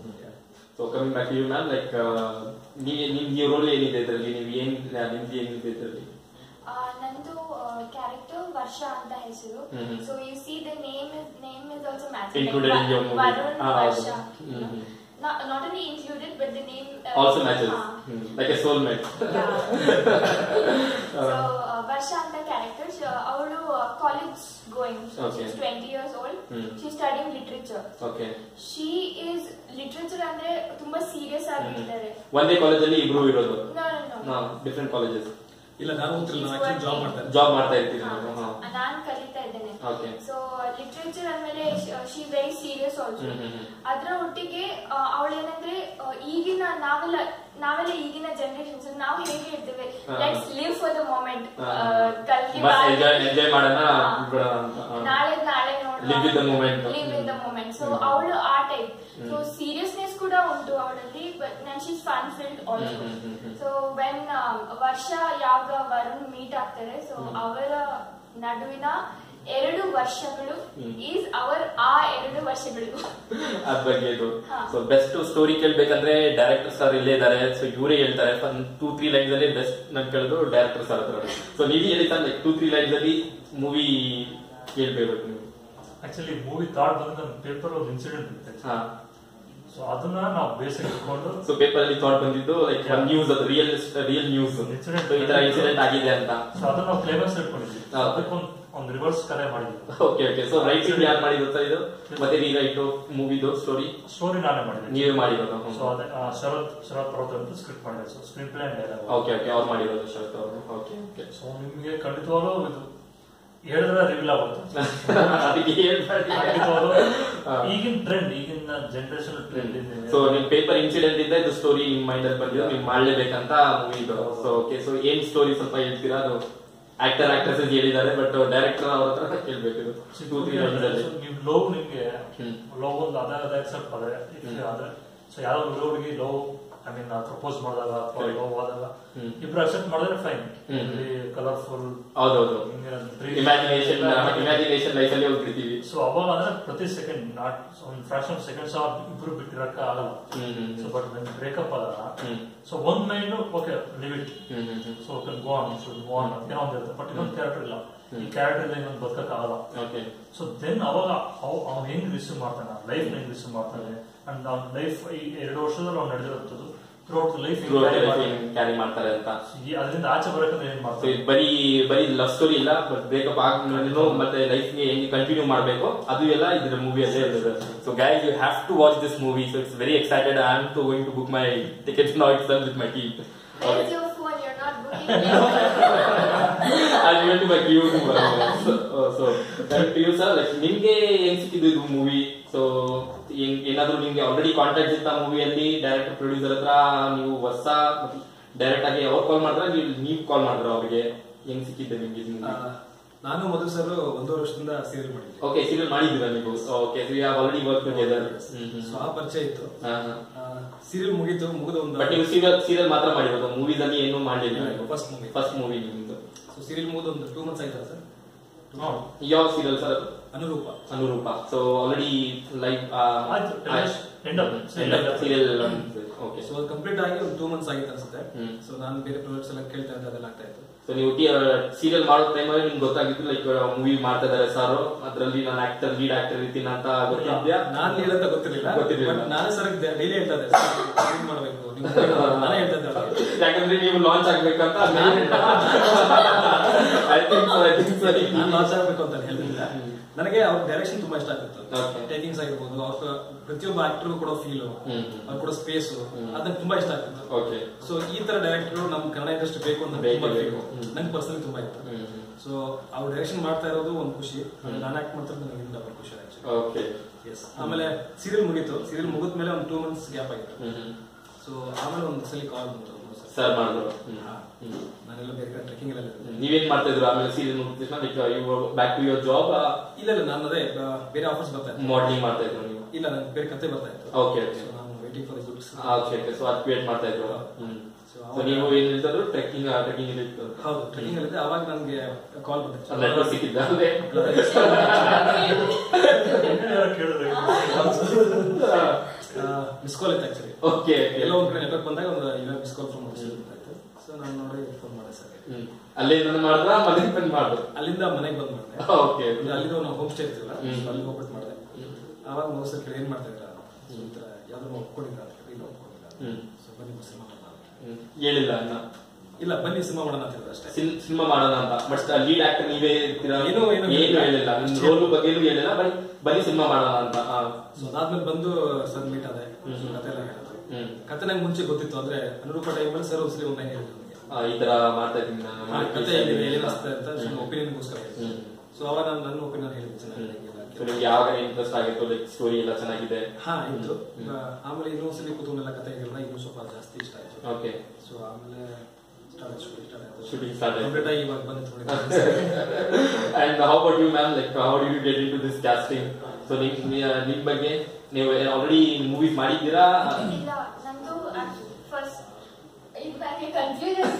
so coming back you ma'am like ನೀವು ನಿಮ್ಗೆ ರೋಲ್ ಏನಿದೆ ಇದರಲ್ಲಿ ನೀವು ಏನ್ ನಿಮ್ಗೆ ಏನಿದೆ ಇದರಲ್ಲಿ ಆ, ನಂದು ಕ್ಯಾರೆಕ್ಟರ್ ವರ್ಷ ಅಂತ ಹೆಸರು hmm. So you see the name is name is also match Included in your movie. Varun Ah, Varsha ಹೌದು. Hmm. Not only included but the name also matches like a soul mate so Varsha ಅಂತ character ಅವಳು college going Okay. Twenty years old hmm. She studying literature okay she is literature ಅಂದ್ರೆ ತುಂಬಾ serious ಆಗಿರ್ತಾರೆ ಒಂದೇ ಕಾಲೇಜಲ್ಲಿ ಇಬ್ರು ಇರೋದು No, no, no. Different colleges ಇಲ್ಲ ನಾನು ಓದ್ತಿಲ್ಲ ನಾನು ಆಕ್ಚುಲಿ ಜಾಬ್ ಮಾಡ್ತಾ ಇದ್ದೆ ಜಾಬ್ ಮಾಡ್ತಾ ಇರ್ತೀವಿ ನಾವು ಹಾ ನಾನು ಕಲಿತಾ ಇದ್ದೇನೆ Okay. ಸೊ ಲಿಟ್ರೇಚರ್ ಅಂದ್ಮೇಲೆ she very serious also hmm, hmm, hmm. ಅದ್ರ ಒಟ್ಟಿಗೆ ಅವಳೇನಂದ್ರೆ ಈಗಿನ ನಾವೆಲ್ಲ ನಾವೆಲ್ಲ ಈಗಿನ ಜನರೇಷನ್ಸ್ ನಾವು ಹೇಗೆ ಇರ್ತೇವೆ ಹಾ. Let's live for the moment ಹಾ. ಕಲ್ಕಿ ಮಸ್ತ್ enjoy- enjoy ಮಾಡೋಣ, ಬಿಡೋಣ ಅಂತ. ಹಾ. ನಾಳೆ ನಾಳೆ Live in the moment. Live in the moment so hmm. ಅವಳು ಆ ಟೈಪ್ ಸೊ ಸೀರಿಯಸ್ನೆಸ್ ಕೂಡ ಉಂಟು ಅವಳಲ್ಲಿ but none she's fun filled also hmm, hmm, hmm, hmm. So when Varsha ಯಾವಾಗ ವರುಣ್ ಮೀಟ್ ಆಗ್ತಾರೆ ಸೊ ಹ್ಮ್. ಅವರ ನಡುವಿನ ಎರಡು ವರ್ಷಗಳು ಹ್ಮ್. ಈಸ್ ಅವರ್ ಆ ಎರಡು ವರ್ಷಗಳು ಅದ್ ಬಗ್ಗೆ ಇದು ಹಾ. ಸೊ ಬೆಸ್ಟ್ ಸ್ಟೋರಿ ಕೇಳ್ಬೇಕಂದ್ರೆ ಡೈರೆಕ್ಟರ್ ಸರ್ ಇಲ್ಲೇ ಇದ್ದಾರೆ ಸೊ ಇವರೇ ಹೇಳ್ತಾರೆ ಟೂ ತ್ರೀ ಲೈನ್ಸ್ ಅಲ್ಲಿ ಬೆಸ್ಟ್ ನನ್ ಕೇಳಿದ್ರು ಡೈರೆಕ್ಟರ್ ಸರ್ ಹತ್ರ ಸೊ ನೀವು ಹೇಳಿ ಲೈಕ್ ಟೂ ತ್ರೀ ಲೈನ್ಸ್ ಅಲ್ಲಿ ಮೂವಿ ಕೇಳ್ಬೇಕು ನೀವು ಆಕ್ಚುಲಿ ಮೂವಿ ಥಾಟ್ ಬಂದ ನನ್ನ ಪೇಪರ್ ಒಂದು ಇನ್ಸಿಡೆಂಟ್ ಇರುತ್ತೆ ಹಾ ಸೊ ಅದನ್ನ ನಾವು ಬೇಸಿಗೆ ಇಟ್ಕೊಂಡು ಸೊ ಪೇಪರ್ ಅಲ್ಲಿ ಥಾಟ್ ಬಂದಿದ್ದು ಲೈಕ್ Yeah. ನ್ಯೂಸ್ ಅದು ರಿಯಲ್ ರಿಯಲ್ ನ್ಯೂಸ್ Incident. ಈ ತರ ಇನ್ಸಿಡೆಂಟ್ ಆಗಿದೆ ಅಂತ ಸೊ ಅದನ್ನ ನಾವು ಕ್ಲೇಮರ್ಸ್ ಇಟ್ಕೊಂಡಿದ್ವಿ ಹಾ. ಅದಕ್ಕೊಂದು ಒಂದು ರಿವರ್ಸ್ ಕರೆ ಮಾಡಿದ್ವಿ ಓಕೆ ಓಕೆ ಸೊ ರೈಟಿಂಗ್ ಯಾರು ಮಾಡಿದ್ರು sir ಇದು ಮತ್ತೆ ರೀರೈಟು ಮೂವಿದು ಸ್ಟೋರಿ ಸ್ಟೋರಿ ನಾನೇ ಮಾಡಿದ್ದೆ ನೀವೇ ಮಾಡಿರೋದು ಸೊ ಅದೇ ಆ, ಶರತ್ ಶರತ್ ಪರ್ವತ್ ಅಂತ ಸ್ಕ್ರಿಪ್ಟ್ ಮಾಡಿದೆ so screenplay dialogue okay okay ಅವ್ರು ಮಾಡಿರೋದು ಶರತ್ ಅವರು ಓಕೆ ಓಕೆ ಸೊ ನಿಮ್ಗೆ ಖಂಡಿತವಾಗ್ಲೂ ಇದು ಹೇಳಿದ್ರೆ ರಿವೀಲ್ ಆಗುತ್ತೆ ಅದಕ್ಕೆ ಹೇಳ್ಬೇಡಿ ಖಂಡಿತವಾಗ್ಲೂ ಹಾ. ಈಗಿನ ಟ್ರೆಂಡ್ ಈಗಿನ ಜನರೇಷನ್ ಟ್ರೆಂಡ್ ಸೊ ನಿಮ್ ಪೇಪರ್ ಇನ್ಸಿಡೆಂಟ್ ಇಂದ ಇದು ಸ್ಟೋರಿ ನಿಮ್ ಮೈಂಡ್ ಅಲ್ಲಿ ಬಂದಿರೋ ನೀವು ಮಾಡ್ಲೇಬೇಕಂತ ಮೂವಿ ಇದು ಸೊ ಓಕೆ ಸೊ ಏನ್ ಸ್ಟೋರಿ ಸ್ವಲ್ಪ ಹೇಳ್ತೀರಾ ಅದು ಆಕ್ಟರ್ ಆಕ್ಟ್ರೆಸಸ್ ಹೇಳಿದ್ದಾರೆ ಬಟ್ ಡೈರೆಕ್ಟರ್ ಅವ್ರ ಹತ್ರ ಕೇಳ್ಬೇಕು ಇದು ಟೂ ತ್ರೀ ಅಲ್ಲಿ ನೀವು ಲವ್ ನಿಮ್ಗೆ ಹ್ಮ್. ಲವ್ ಒಂದು ಅದೇ ಅದೇ ಅಕ್ಸೆಪ್ಟ್ ಆದ್ರೆ ಹ್ಮ್. ಆದ್ರೆ ಸೊ ಯಾರೋ ಒಂದು ಹುಡುಗಿ ಲವ್ ಐ ಮೀನ್ ಪ್ರಪೋಸ್ ಮಾಡಿದಾಗ ಅಥವಾ Correct. ಲವ್ ಆದಾಗ ಹ್ಮ್. ಇಬ್ರು ಅಕ್ಸೆಪ್ಟ್ ಮಾಡಿದ್ರೆ ಫೈನ್ ಹ್ಮ್. ಕಲರ್ಫುಲ್ ಹೌದೌದು ಇಮ್ಯಾಜಿನೇಷನ್ ಇಮ್ಯಾಜಿನೇಷನ್ ಲೈಫ್ ಅಲ್ಲಿ ಹೋಗ್ತಿರ್ತೀವಿ ಸೊ ಅವಾಗ ಅಂದ್ರೆ ಪ್ರತಿ ಸೆಕೆಂಡ್ ನಾಟ್ ಒಂದು ಫ್ರಾಕ್ಷನ್ ಆಫ್ ಸೆಕೆಂಡ್ಸ್ ಇಬ್ರು ಬಿಟ್ಟಿರಕ್ಕ ಆಗಲ್ಲ ಹ್ಮ್ ಹ್ಮ್ ಸೊ ಬಟ್ ಬ್ರೇಕಪ್ ಆದಾಗ ಹ್ಮ್ ಸೊ ಒಂದ್ ಮೈಂಡ್ ಓಕೆ ಲಿಮಿಟ್ ಹ್ಮ್ ಹ್ಮ್ ಹ್ಮ್ so can go on should go on ಏನೋ ಒಂದು ಇರುತ್ತೆ ಬಟ್ ಇನ್ನೊಂದು ಕ್ಯಾರೆಕ್ಟರ್ ಇಲ್ಲ ಈ ಹ್ಮ್. ಕ್ಯಾರೆಕ್ಟರ್ ಇಲ್ಲ ಇನ್ನೊಂದು ಬದುಕಕ್ಕಾಗಲ್ಲ ಓಕೆ ಸೊ ದೆನ್ ಅವಾಗ ಅವ್ನು ಹೆಂಗ್ ರಿಸೀವ್ ಮಾಡ್ತಾನೆ ಲೈಫ್ ಹೆಂಗ್ ರಿಸೀವ್ ಮಾಡ್ತಾನೆ ಅಂಡ್ ಅವ್ನ ಲೈಫ್ ಈ ಎರಡು ವರ್ಷದಲ್ಲಿ ಅವ್ನು ನಡೆದಿರುತ್ತದು ಥ್ರೂಟ್ ಲೈಫ್ ಕ್ಯಾರಿ ಮಾಡ್ತಾರೆ ಅಂತ ಅದರಿಂದ ಆಚೆ ಬರಕಂದ್ರೆ ಏನ್ ಸೊ ಮಾಡ್ತಾರೆ ಇದು ಬರೀ ಬರೀ ಲವ್ ಸ್ಟೋರಿ ಇಲ್ಲ ಬಟ್ ಬ್ರೇಕಪ್ ಆದ್ಮೇಲೆ ಮತ್ತೆ ಲೈಫ್ ಗೆ ಹೆಂಗೆ ಕಂಟಿನ್ಯೂ ಮಾಡಬೇಕು ಅದು ಎಲ್ಲ ಇದ್ರ ಮೂವಿಯಲ್ಲೇ ಇರ್ತದೆ so guys you have to watch this movie so it's very excited I am to going to book my tickets now it's done with my team Where's your phone? You're not booking. I went to my queue so, so thank you sir like ನಿಮ್ಗೆ ಹೆಂಗ್ ಸಿಕ್ಕಿದ್ದು ಇದು movie so ಏನಾದ್ರು ನಿಮ್ಗೆ already contact ಇತ್ತ ಮೂವಿಯಲ್ಲಿ director producer ಹತ್ರ ನೀವು ಹೊಸ ಡೈರೆಕ್ಟ್ ಆಗಿ ಅವ್ರು ಕಾಲ್ ಮಾಡಿದ್ರ ನೀವು ನೀವು ಕಾಲ್ ಮಾಡಿದ್ರ ಅವ್ರಿಗೆ ಹೆಂಗ್ ಸಿಕ್ಕಿದ್ದೆ ನಿಮ್ಗೆ ಇದು ಆ, ಮೂವಿ ನಾನು ಮಧು ಸರ್ ಒಂದೂವರೆ ವರ್ಷದಿಂದ ಸೀರಿಯಲ್ ಮಾಡಿದ್ದೆ ಓಕೆ ಸೀರಿಯಲ್ ಮಾಡಿದ್ದೀರಾ ನೀವು okay so you have already work together so ಆ ಪರಿಚಯ ಇತ್ತು ಸೀರಿಯಲ್ ಮುಗೀತು ಮುಗಿದ ಒಂದು ಬಟ್ ನೀವು ಸೀರಿಯಲ್ ಸೀರಿಯಲ್ ಮಾತ್ರ ಮಾಡಿರೋದು ಮೂವೀಸ್ ಅಲ್ಲಿ ಏನು ಮಾಡಲಿಲ್ಲ First movie. ಫಸ್ಟ್ ಮೂವಿ ನಿಮ್ದು ಸೊ ಸೀರಿಯಲ್ ಮುಗಿದ ಒಂದು ಟೂ ಮಂತ್ಸ್ ಆಯ್ತಾ ಸರ್ ಯಾವ ಸೀರಿಯಲ್ ಸರ್ ಅದು Anuroopa Anuroopa so already live ಆಯ್ತು, end up. Serial okay so ಅದು ಕಂಪ್ಲೀಟ್ ಆಗಿ ಒಂದು ಟೂ ಮಂತ್ಸ್ ಆಗಿತ್ತು ಅನ್ಸುತ್ತೆ ಹ್ಮ್. ಸೊ ನಾನು ಬೇರೆ ಪ್ರಾಜೆಕ್ಟ್ಸ್ ಎಲ್ಲ ಕೇಳ್ತಾ ಇದ್ದೆ ಅದೆಲ್ಲ ಆಗ್ತಾ ಇತ್ತು ಸೊ ನೀವು ಸೀರಿಯಲ್ ಮಾಡೋ ಟೈಮಲ್ಲಿ ನಿಮ್ಗೆ ಗೊತ್ತಾಗಿತ್ತು ಲೈಕ್ ಮೂವಿ ಮಾಡ್ತಾ ಇದಾರೆ ಸರ್ ಅದ್ರಲ್ಲಿ ನಾನು ಆಕ್ಟರ್ ಲೀಡ್ ಆಕ್ಟರ್ ಇರ್ತೀನಿ ಅಂತ ಗೊತ್ತಿದ್ಯಾ ನಾನ್ ಹೇಳಂತ ಗೊತ್ತಿರಲಿಲ್ಲ ಗೊತ್ತಿರ್ಲಿಲ್ಲ. ಬಟ್ ನಾನೇ ಸರ್ ಡೈಲಿ ಹೇಳ್ತಾ ಇದ್ದೆ sir, ಏನ್ ಮಾಡ್ಬೇಕು ನೀವು ನಾನೇ ಹೇಳ್ತಾ ಇದ್ದೆ ಅವ್ರಿಗೆ. ಯಾಕಂದ್ರೆ ನೀವು ಲಾಂಚ್ ಆಗ್ಬೇಕಂತ ಐ ಥಿಂಕ್ ಐ ಥಿಂಕ್ ನಾನ್ ಲಾಸ್ ಆಗ್ಬೇಕು ಅಂತ ಹೇಳಿಲ್ಲ ನನಗೆ ಅವ್ರ ಡೈರೆಕ್ಷನ್ ತುಂಬಾ ಇಷ್ಟ ಆಗಿತ್ತು Okay. ಟೇಕಿಂಗ್ಸ್ ಆಗಿರ್ಬೋದು ಅವ್ರ ಪ್ರತಿಯೊಬ್ಬ ಆಕ್ಟರ್ ಕೊಡೋ ಫೀಲ್ ಹ್ಮ್. ಅವ್ರು ಕೊಡೋ ಸ್ಪೇಸ್ ಅದನ್ನ ತುಂಬಾ ಇಷ್ಟ ಆಗ್ತಿತ್ತು ಓಕೆ ಸೊ ಈ ತರ ಡೈರೆಕ್ಟರ್ ನಮ್ ಕನ್ನಡ ಇಂಡಸ್ಟ್ರಿ ಬೇಕು ಅಂತ ಬೇಕು, ತುಂಬಾ ಬೇಕು. ಬೇಕು ಹ್ಮ್. ನಂಗೆ ಪರ್ಸನಲಿ ತುಂಬಾ ಇತ್ತು ಸೊ ಅವ್ರು ಡೈರೆಕ್ಷನ್ ಮಾಡ್ತಾ ಇರೋದು ಒಂದು ಖುಷಿ ನಾನು ಆಕ್ಟ್ ಮಾಡ್ತಿರೋದು ನನಗೆ ಡಬಲ್ ಖುಷಿ ಆಕ್ಚುಲಿ ಓಕೆ ಎಸ್ ಆಮೇಲೆ ಸೀರಿಯಲ್ ಮುಗೀತು ಸೀರಿಯಲ್ ಮುಗಿದ್ಮೇಲೆ ಒಂದು ಟೂ ಮಂತ್ಸ್ ಗ್ಯಾಪ್ ಆಗಿತ್ತು ಸೊ ಆಮೇಲೆ ಒಂದು ಸಲ ಕಾಲ್ ಬಂತು ಸರ್ ಮಾಡಿದ್ರು ಹಾ. ನಾನೆಲ್ಲ ಬೇರೆ ಕಡೆ ಟ್ರೆಕ್ಕಿಂಗ್ ಎಲ್ಲ ಇದ್ದೆ. ನೀವೇನ್ ಮಾಡ್ತಾ ಇದ್ರು ಆಮೇಲೆ ಸೀರಿಯಲ್ ಮುಗಿದ ತಕ್ಷಣ like you back to your job ಇಲ್ಲ ಇಲ್ಲ ನಾನು ಅದೇ ಬ- ಬೇರೆ ಆಫರ್ಸ್ ಬರ್ತಾ ಇತ್ತು ಮಾಡಲಿಂಗ್ ಮಾಡ್ತಾ ಇದ್ರು ನೀವು ಇಲ್ಲ ನನಗೆ ಬೇರೆ ಕತೆ ಬರ್ತಾ ಇತ್ತು ಓಕೆ ಓಕೆ ಸೊ ನಾನು waiting for goods okay okay so ಅದು ವೇಟ್ ಮಾಡ್ತಾ ಇದ್ರು ಹ್ಮ್ So, ಸೊ ನೀವು ಏನ್ ಹೇಳ್ತಾದ್ರು ಟ್ರೆಕ್ಕಿಂಗ್ ಟ್ರೆಕ್ಕಿಂಗ್ ಇತ್ತು ಹೌದು ಟ್ರೆಕ್ಕಿಂಗ್ ಅಲ್ಲಿ ಇದ್ದೆ ಅವಾಗ ನನಗೆ ಕಾಲ್ ಬಂದಿತ್ತು ನೆಟ್ವರ್ಕ್ ಸಿಕ್ಕಿದ್ದ ಅಲ್ಲೇ ಕೇಳಿದ್ರೆ ಮಿಸ್ ಕಾಲ್ ಇತ್ತು ಆಕ್ಚುಲಿ ಓಕೆ ಎಲ್ಲ ಒಂದ್ ಕಡೆ ನೆಟ್ವರ್ಕ್ ಬಂದಾಗ ಒಂದು ಇವಾಗ ಮಿಸ್ ಕಾಲ್ ಫ್ರಮ್ ಇತ್ತು ಸೊ ನಾನು ನೋಡಿ ಫೋನ್ ಮಾಡಿದೆ ಸರ್ ಅಲ್ಲೇ ನನ್ನ ಮಾಡಿದ್ರ ಮನೆಗೆ ಬಂದ್ ಮಾಡಿದ್ರು ಅಲ್ಲಿಂದ ಮನೆಗೆ ಬಂದ್ ಮಾಡಿದೆ ಓಕೆ ಅಂದ್ರೆ ಅಲ್ಲಿಂದ ನಾವು ಹೋಮ್ ಸ್ಟೇ ಇರ್ತೀವಲ್ಲ ಹ್ಮ್. so ಅಲ್ಲಿಗೆ ಹೋಗ್ಬಿಟ್ಟು ಮಾಡಿದೆ ಅವಾಗ ನಾವು ಸರ್ ಕೇಳಿ ಏನ್ ಮಾಡ್ತಾ ಇದ್ರ ಈ ತರ ಯಾವ್ದು ಒಪ್ಕೊಂಡಿಲ್ಲ ಅಂತ ಹೇಳಿ ಇಲ್ಲ ಒಪ್ಕೊಂಡಿಲ್ಲ ಹ್ಮ್. ಸೊ ಬನ್ನಿ ಸಿನಿಮಾ ಮಾಡೋಣ ಅಂತ. ಹೇಳಿಲ್ಲ ಅನ್ನ ಇಲ್ಲ ಬನ್ನಿ ಸಿನಿಮಾ ಮಾಡೋಣ ಅಂತ ಹೇಳಿದ್ರು ಅಷ್ಟೇ ಸಿನಿಮಾ ಮಾಡೋಣ ಅಂತ ಬಟ್ ಲೀಡ್ ಆಕ್ಟರ್ ನೀವೇ ಇರ್ತೀರಾ ಏನು- ಏನು ಏನು ಹೇಳಿಲ್ಲ. ಹೇಳಿಲ್ಲ ನಿಮ್ ರೋಲ್ ಬಗ್ಗೆನೂ ಹೇಳಿಲ್ಲ ಬರೀ ಬರೀ ಸಿನಿಮಾ ಮಾಡೋಣ ಅಂತ ಹಾ. ಸೊ ಅದಾದ್ಮೇಲೆ ಬಂದು ಸರ್ ಮೀಟ್ ಆದೆ ಹ್ಮ್. So ಕತೆ ಎಲ್ಲ ಹೇಳಿದ್ರು ಹ್ಮ್. ಕತೆ ನಂಗೆ ಮುಂಚೆ ಗೊತ್ತಿತ್ತು ಅಂದ್ರೆ ಅನುರೂಪ ಟೈಮಲ್ಲಿ ಸರ್ ಒಂದ್ಸಲಿ ಒಮ್ಮೆ ಹೇಳಿದ್ರು ನನಗೆ ಆ, ಈ ತರ ಮಾಡ್ತಾ ಇದ್ದೀನಿ ನಾನು ಆ, ಕತೆ ಹೇಗಿದೆ ಏನ್ ಅನಿಸ್ತದೆ ಅಂತ ಹ್ಮ್. ಒಪಿನಿಯನ್ಗೋಸ್ಕರ ಹ್ಮ್. ಸೊ ಅವಾಗ ನಾನು ನನ್ನ ಒಪಿನಿಯನ್ ಹೇಳಿದ್ದೆ ಚೆನ್ನಾಗಿದೆ ಸೊ ನಿಮ್ಗೆ ಯಾವಾಗ ಇಂಟ್ರೆಸ್ಟ್ ಆಗಿತ್ತು ಲೈಕ್ ಸ್ಟೋರಿ ಎಲ್ಲ ಚೆನ್ನಾಗಿದೆ ಹಾ ಇತ್ತು ಈಗ ಆಮೇಲೆ ಇನ್ನೊಂದ್ಸಲಿ ಕೂತ್ಕೊಂಡೆಲ್ಲ ಕತೆ ಹೇಳಿಲ್ಲ ಇನ್ನೂ ಸ್ವಲ್ಪ ಜಾಸ್ತಿ ಇಷ್ಟ ಆಯ್ತು ಓಕೆ ಸೊ ಆಮೇಲೆ ಸ್ಟಾರ್ಟ್ ಶೂಟಿಂಗ್ ಸ್ಟಾರ್ಟ್ ಆಯ್ತು Shooting start ಆಯ್ತು. ಕಂಪ್ಲೀಟ್ ಆಗಿ ಇವಾಗ ಬಂದಿತ್ತು ನೋಡಿ and how about you ma'am like how do you get into this casting so ನಿಮ್ ನಿಮ್ ಬಗ್ಗೆ ನೀವು ಆಲ್ರೆಡಿ ಮೂವೀಸ್ ಮಾಡಿದ್ದೀರಾ ಇಲ್ಲ ನಂದು ಫಸ್ಟ್ ಇದು ನನಗೆ ಕನ್ಫ್ಯೂಷನ್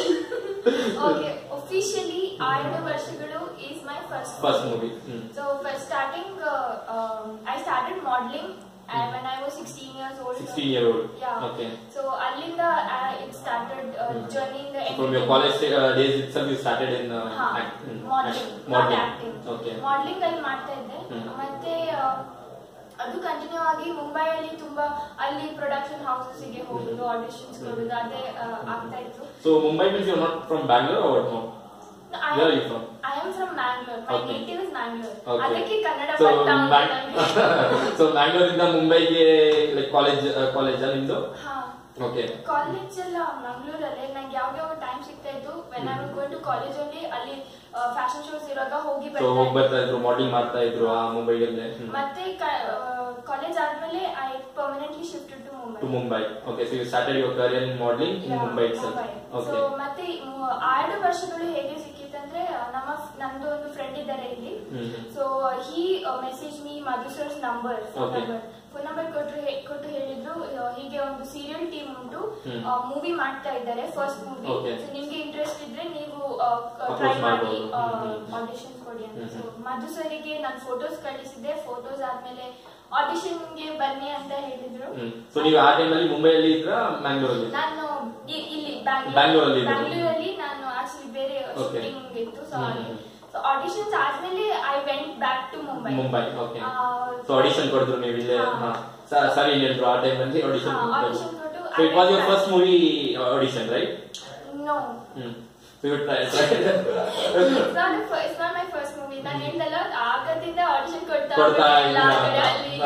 ಓಕೆ ಒಫಿಷಿಯಲಿ ಆರು ವರ್ಷಗಳು is my first first movie so first starting I started modelling when I was 16 years old. 16 year old. Yeah. Okay. So Alinda, uh, it started uh, journey in the From your college uh, days itself, you started in uh, ಹಾ, act- mm, modeling, act- not modeling. acting. Okay. Modeling ಅಲ್ಲಿ ಮಾಡ್ತಾ ಇದ್ದೆ ಹ್ಮ್. ಮತ್ತೆ ಆ, ಅದು continue ಆಗಿ ಮುಂಬೈಯಲ್ಲಿ ತುಂಬಾ ಅಲ್ಲಿ ಪ್ರೊಡಕ್ಷನ್ ಹೌಸಸ್ ಗೆ ಹೋಗುದು ಆಡಿಷನ್ಸ್ ಕೊಡುದು ಅದೇ ಆ, ಆಗ್ತಾ ಇತ್ತು So Mumbai means you're not from Bangalore or no? I Where are am- you from? I am from Bangalore. My Okay. native is Bangalore. Okay. ಅದಕ್ಕೆ ಕನ್ನಡ So, ಪಟ್ಟ ಅಂತ Bang- ನನಗೆ. so Bangalore ಇಂದ ಮುಂಬೈಗೆ ಲೈಕ್ ಕಾಲೇಜ್ ಕಾಲೇಜ್ ನಿಮ್ದು ಹಾ okay college ಎಲ್ಲ ಮಂಗಳೂರಲ್ಲೇ ನಂಗೆ ಯಾವ ಯಾವ ಟೈಮ್ ಸಿಗ್ತಾ ಇತ್ತು when I going to college ಅಲ್ಲಿ ಅಲ್ಲಿ ಫ್ಯಾಷನ್ ಶೋಸ್ ಇರುವಾಗ ಹೋಗಿ ಸೊ ಹೋಗಿ ಬರ್ತಾ ಬರ್ತಾ ಇದ್ರು ಮಾಡೆಲಿಂಗ್ ಮಾಡ್ತಾ ಇದ್ರು ಆ ಮುಂಬೈಯಲ್ಲೇ ಮತ್ತೆ ಕಾಲೇಜ್ ಆದ್ಮೇಲೆ I permanently shifted to Mumbai to Mumbai okay so you started your career in modelling in Yeah, Mumbai itself Mumbai. Okay So, ಮತ್ತೆ ಮು- ಎರಡು ವರ್ಷಗಳು ಹೇಗೆ ಸಿಕ್ಕಿತ್ತಂದ್ರೆ ಆ, ನಮ್ಮ ನಂದು ಒಂದು ಫ್ರೆಂಡ್ ಇದ್ದಾರೆ ಇಲ್ಲಿ ಹ್ಮ್. So he message me Madhu sir's number phone Okay. Number phone number ಕೊಟ್ಟು ಹೇ- ಕೊಟ್ಟು ಹೇಳಿದ್ರು ಆ, ಹೀಗೆ ಒಂದು ಸೀರಿಯಲ್ ಟೀಮ್ ಉಂಟು ಹ್ಮ್. ಮೂವಿ ಮಾಡ್ತಾ ಇದ್ದಾರೆ ಫಸ್ಟ್ ಮೂವಿ Okay. ಸೊ ನಿಮ್ಗೆ ಇಂಟ್ರೆಸ್ಟ್ ಇದ್ರೆ ನೀವು Approach ಟ್ರೈ ಮಾಡಿ ಮಾಡ್ಬೋದು. ಹ್ಮ್, ಹ್ಮ್, ಹ್ಮ್. ಆಡಿಷನ್ ಕೊಡಿ ಅಂತ ಹ್ಮ್, ಸೊ ಹ್ಮ್. ಮಧು ಸರಿಗೆ ನಾನು ಫೋಟೋಸ್ ಕಳಿಸಿದ್ದೆ ಫೋಟೋಸ್ ಆದ್ಮೇಲೆ ಆಡಿಷನ್ಗೆ ಬನ್ನಿ ಅಂತ ಹೇಳಿದ್ರು ಸೊ ನೀವು ಆ ಟೈಮಲ್ಲಿ ಮುಂಬೈಯಲ್ಲಿ ಇದ್ರ ಮ್ಯಾಂಗ್ಳೂರಲ್ಲಿ ನಾನು ಇ- ಇಲ್ಲಿ ಬ್ಯಾಂಗ್ಳೂರಲ್ಲಿ ಇದ್ರು. ಬ್ಯಾಂಗ್ಳೂರಲ್ಲಿ ನಾನು ಆಕ್ಚುಲಿ ಬೇರೆ Okay. ಶೂಟಿಂಗ್ ಇತ್ತು ಸೊ ಹ್ಮ್, ಹಾಗೆ ಹ್ಮ್. ಸೊ ಆಡಿಷನ್ಸ್ ಆದ್ಮೇಲೆ I went back to Mumbai Mumbai okay ಆ, ಸೊ ಆಡಿಷನ್ ಕೊಡಿದ್ರು ನೀವು ಇಲ್ಲೇ ಹಾ. ಹಾ ಸರಿ ಹೇಳಿದ್ರು ಆ ಟೈಮಲ್ಲಿ ಆಡಿಷನ್ ಆಡಿಷನ್ ಕೊಟ್ಟು So it was your first movie audition, right? No. Hmm. So you tried, tried. It's not a fir- it's not my first movie. ನಾನು ಹೇಳ್ದಲ್ಲ ಆಗದಿಂದ ಆಡಿಷನ್ ಕೊಡ್ತಾ ಕೊಡ್ತಾ ಎಲ್ಲ ಇಲ್ಲ. ಕಡೆ ಅಲ್ಲಿ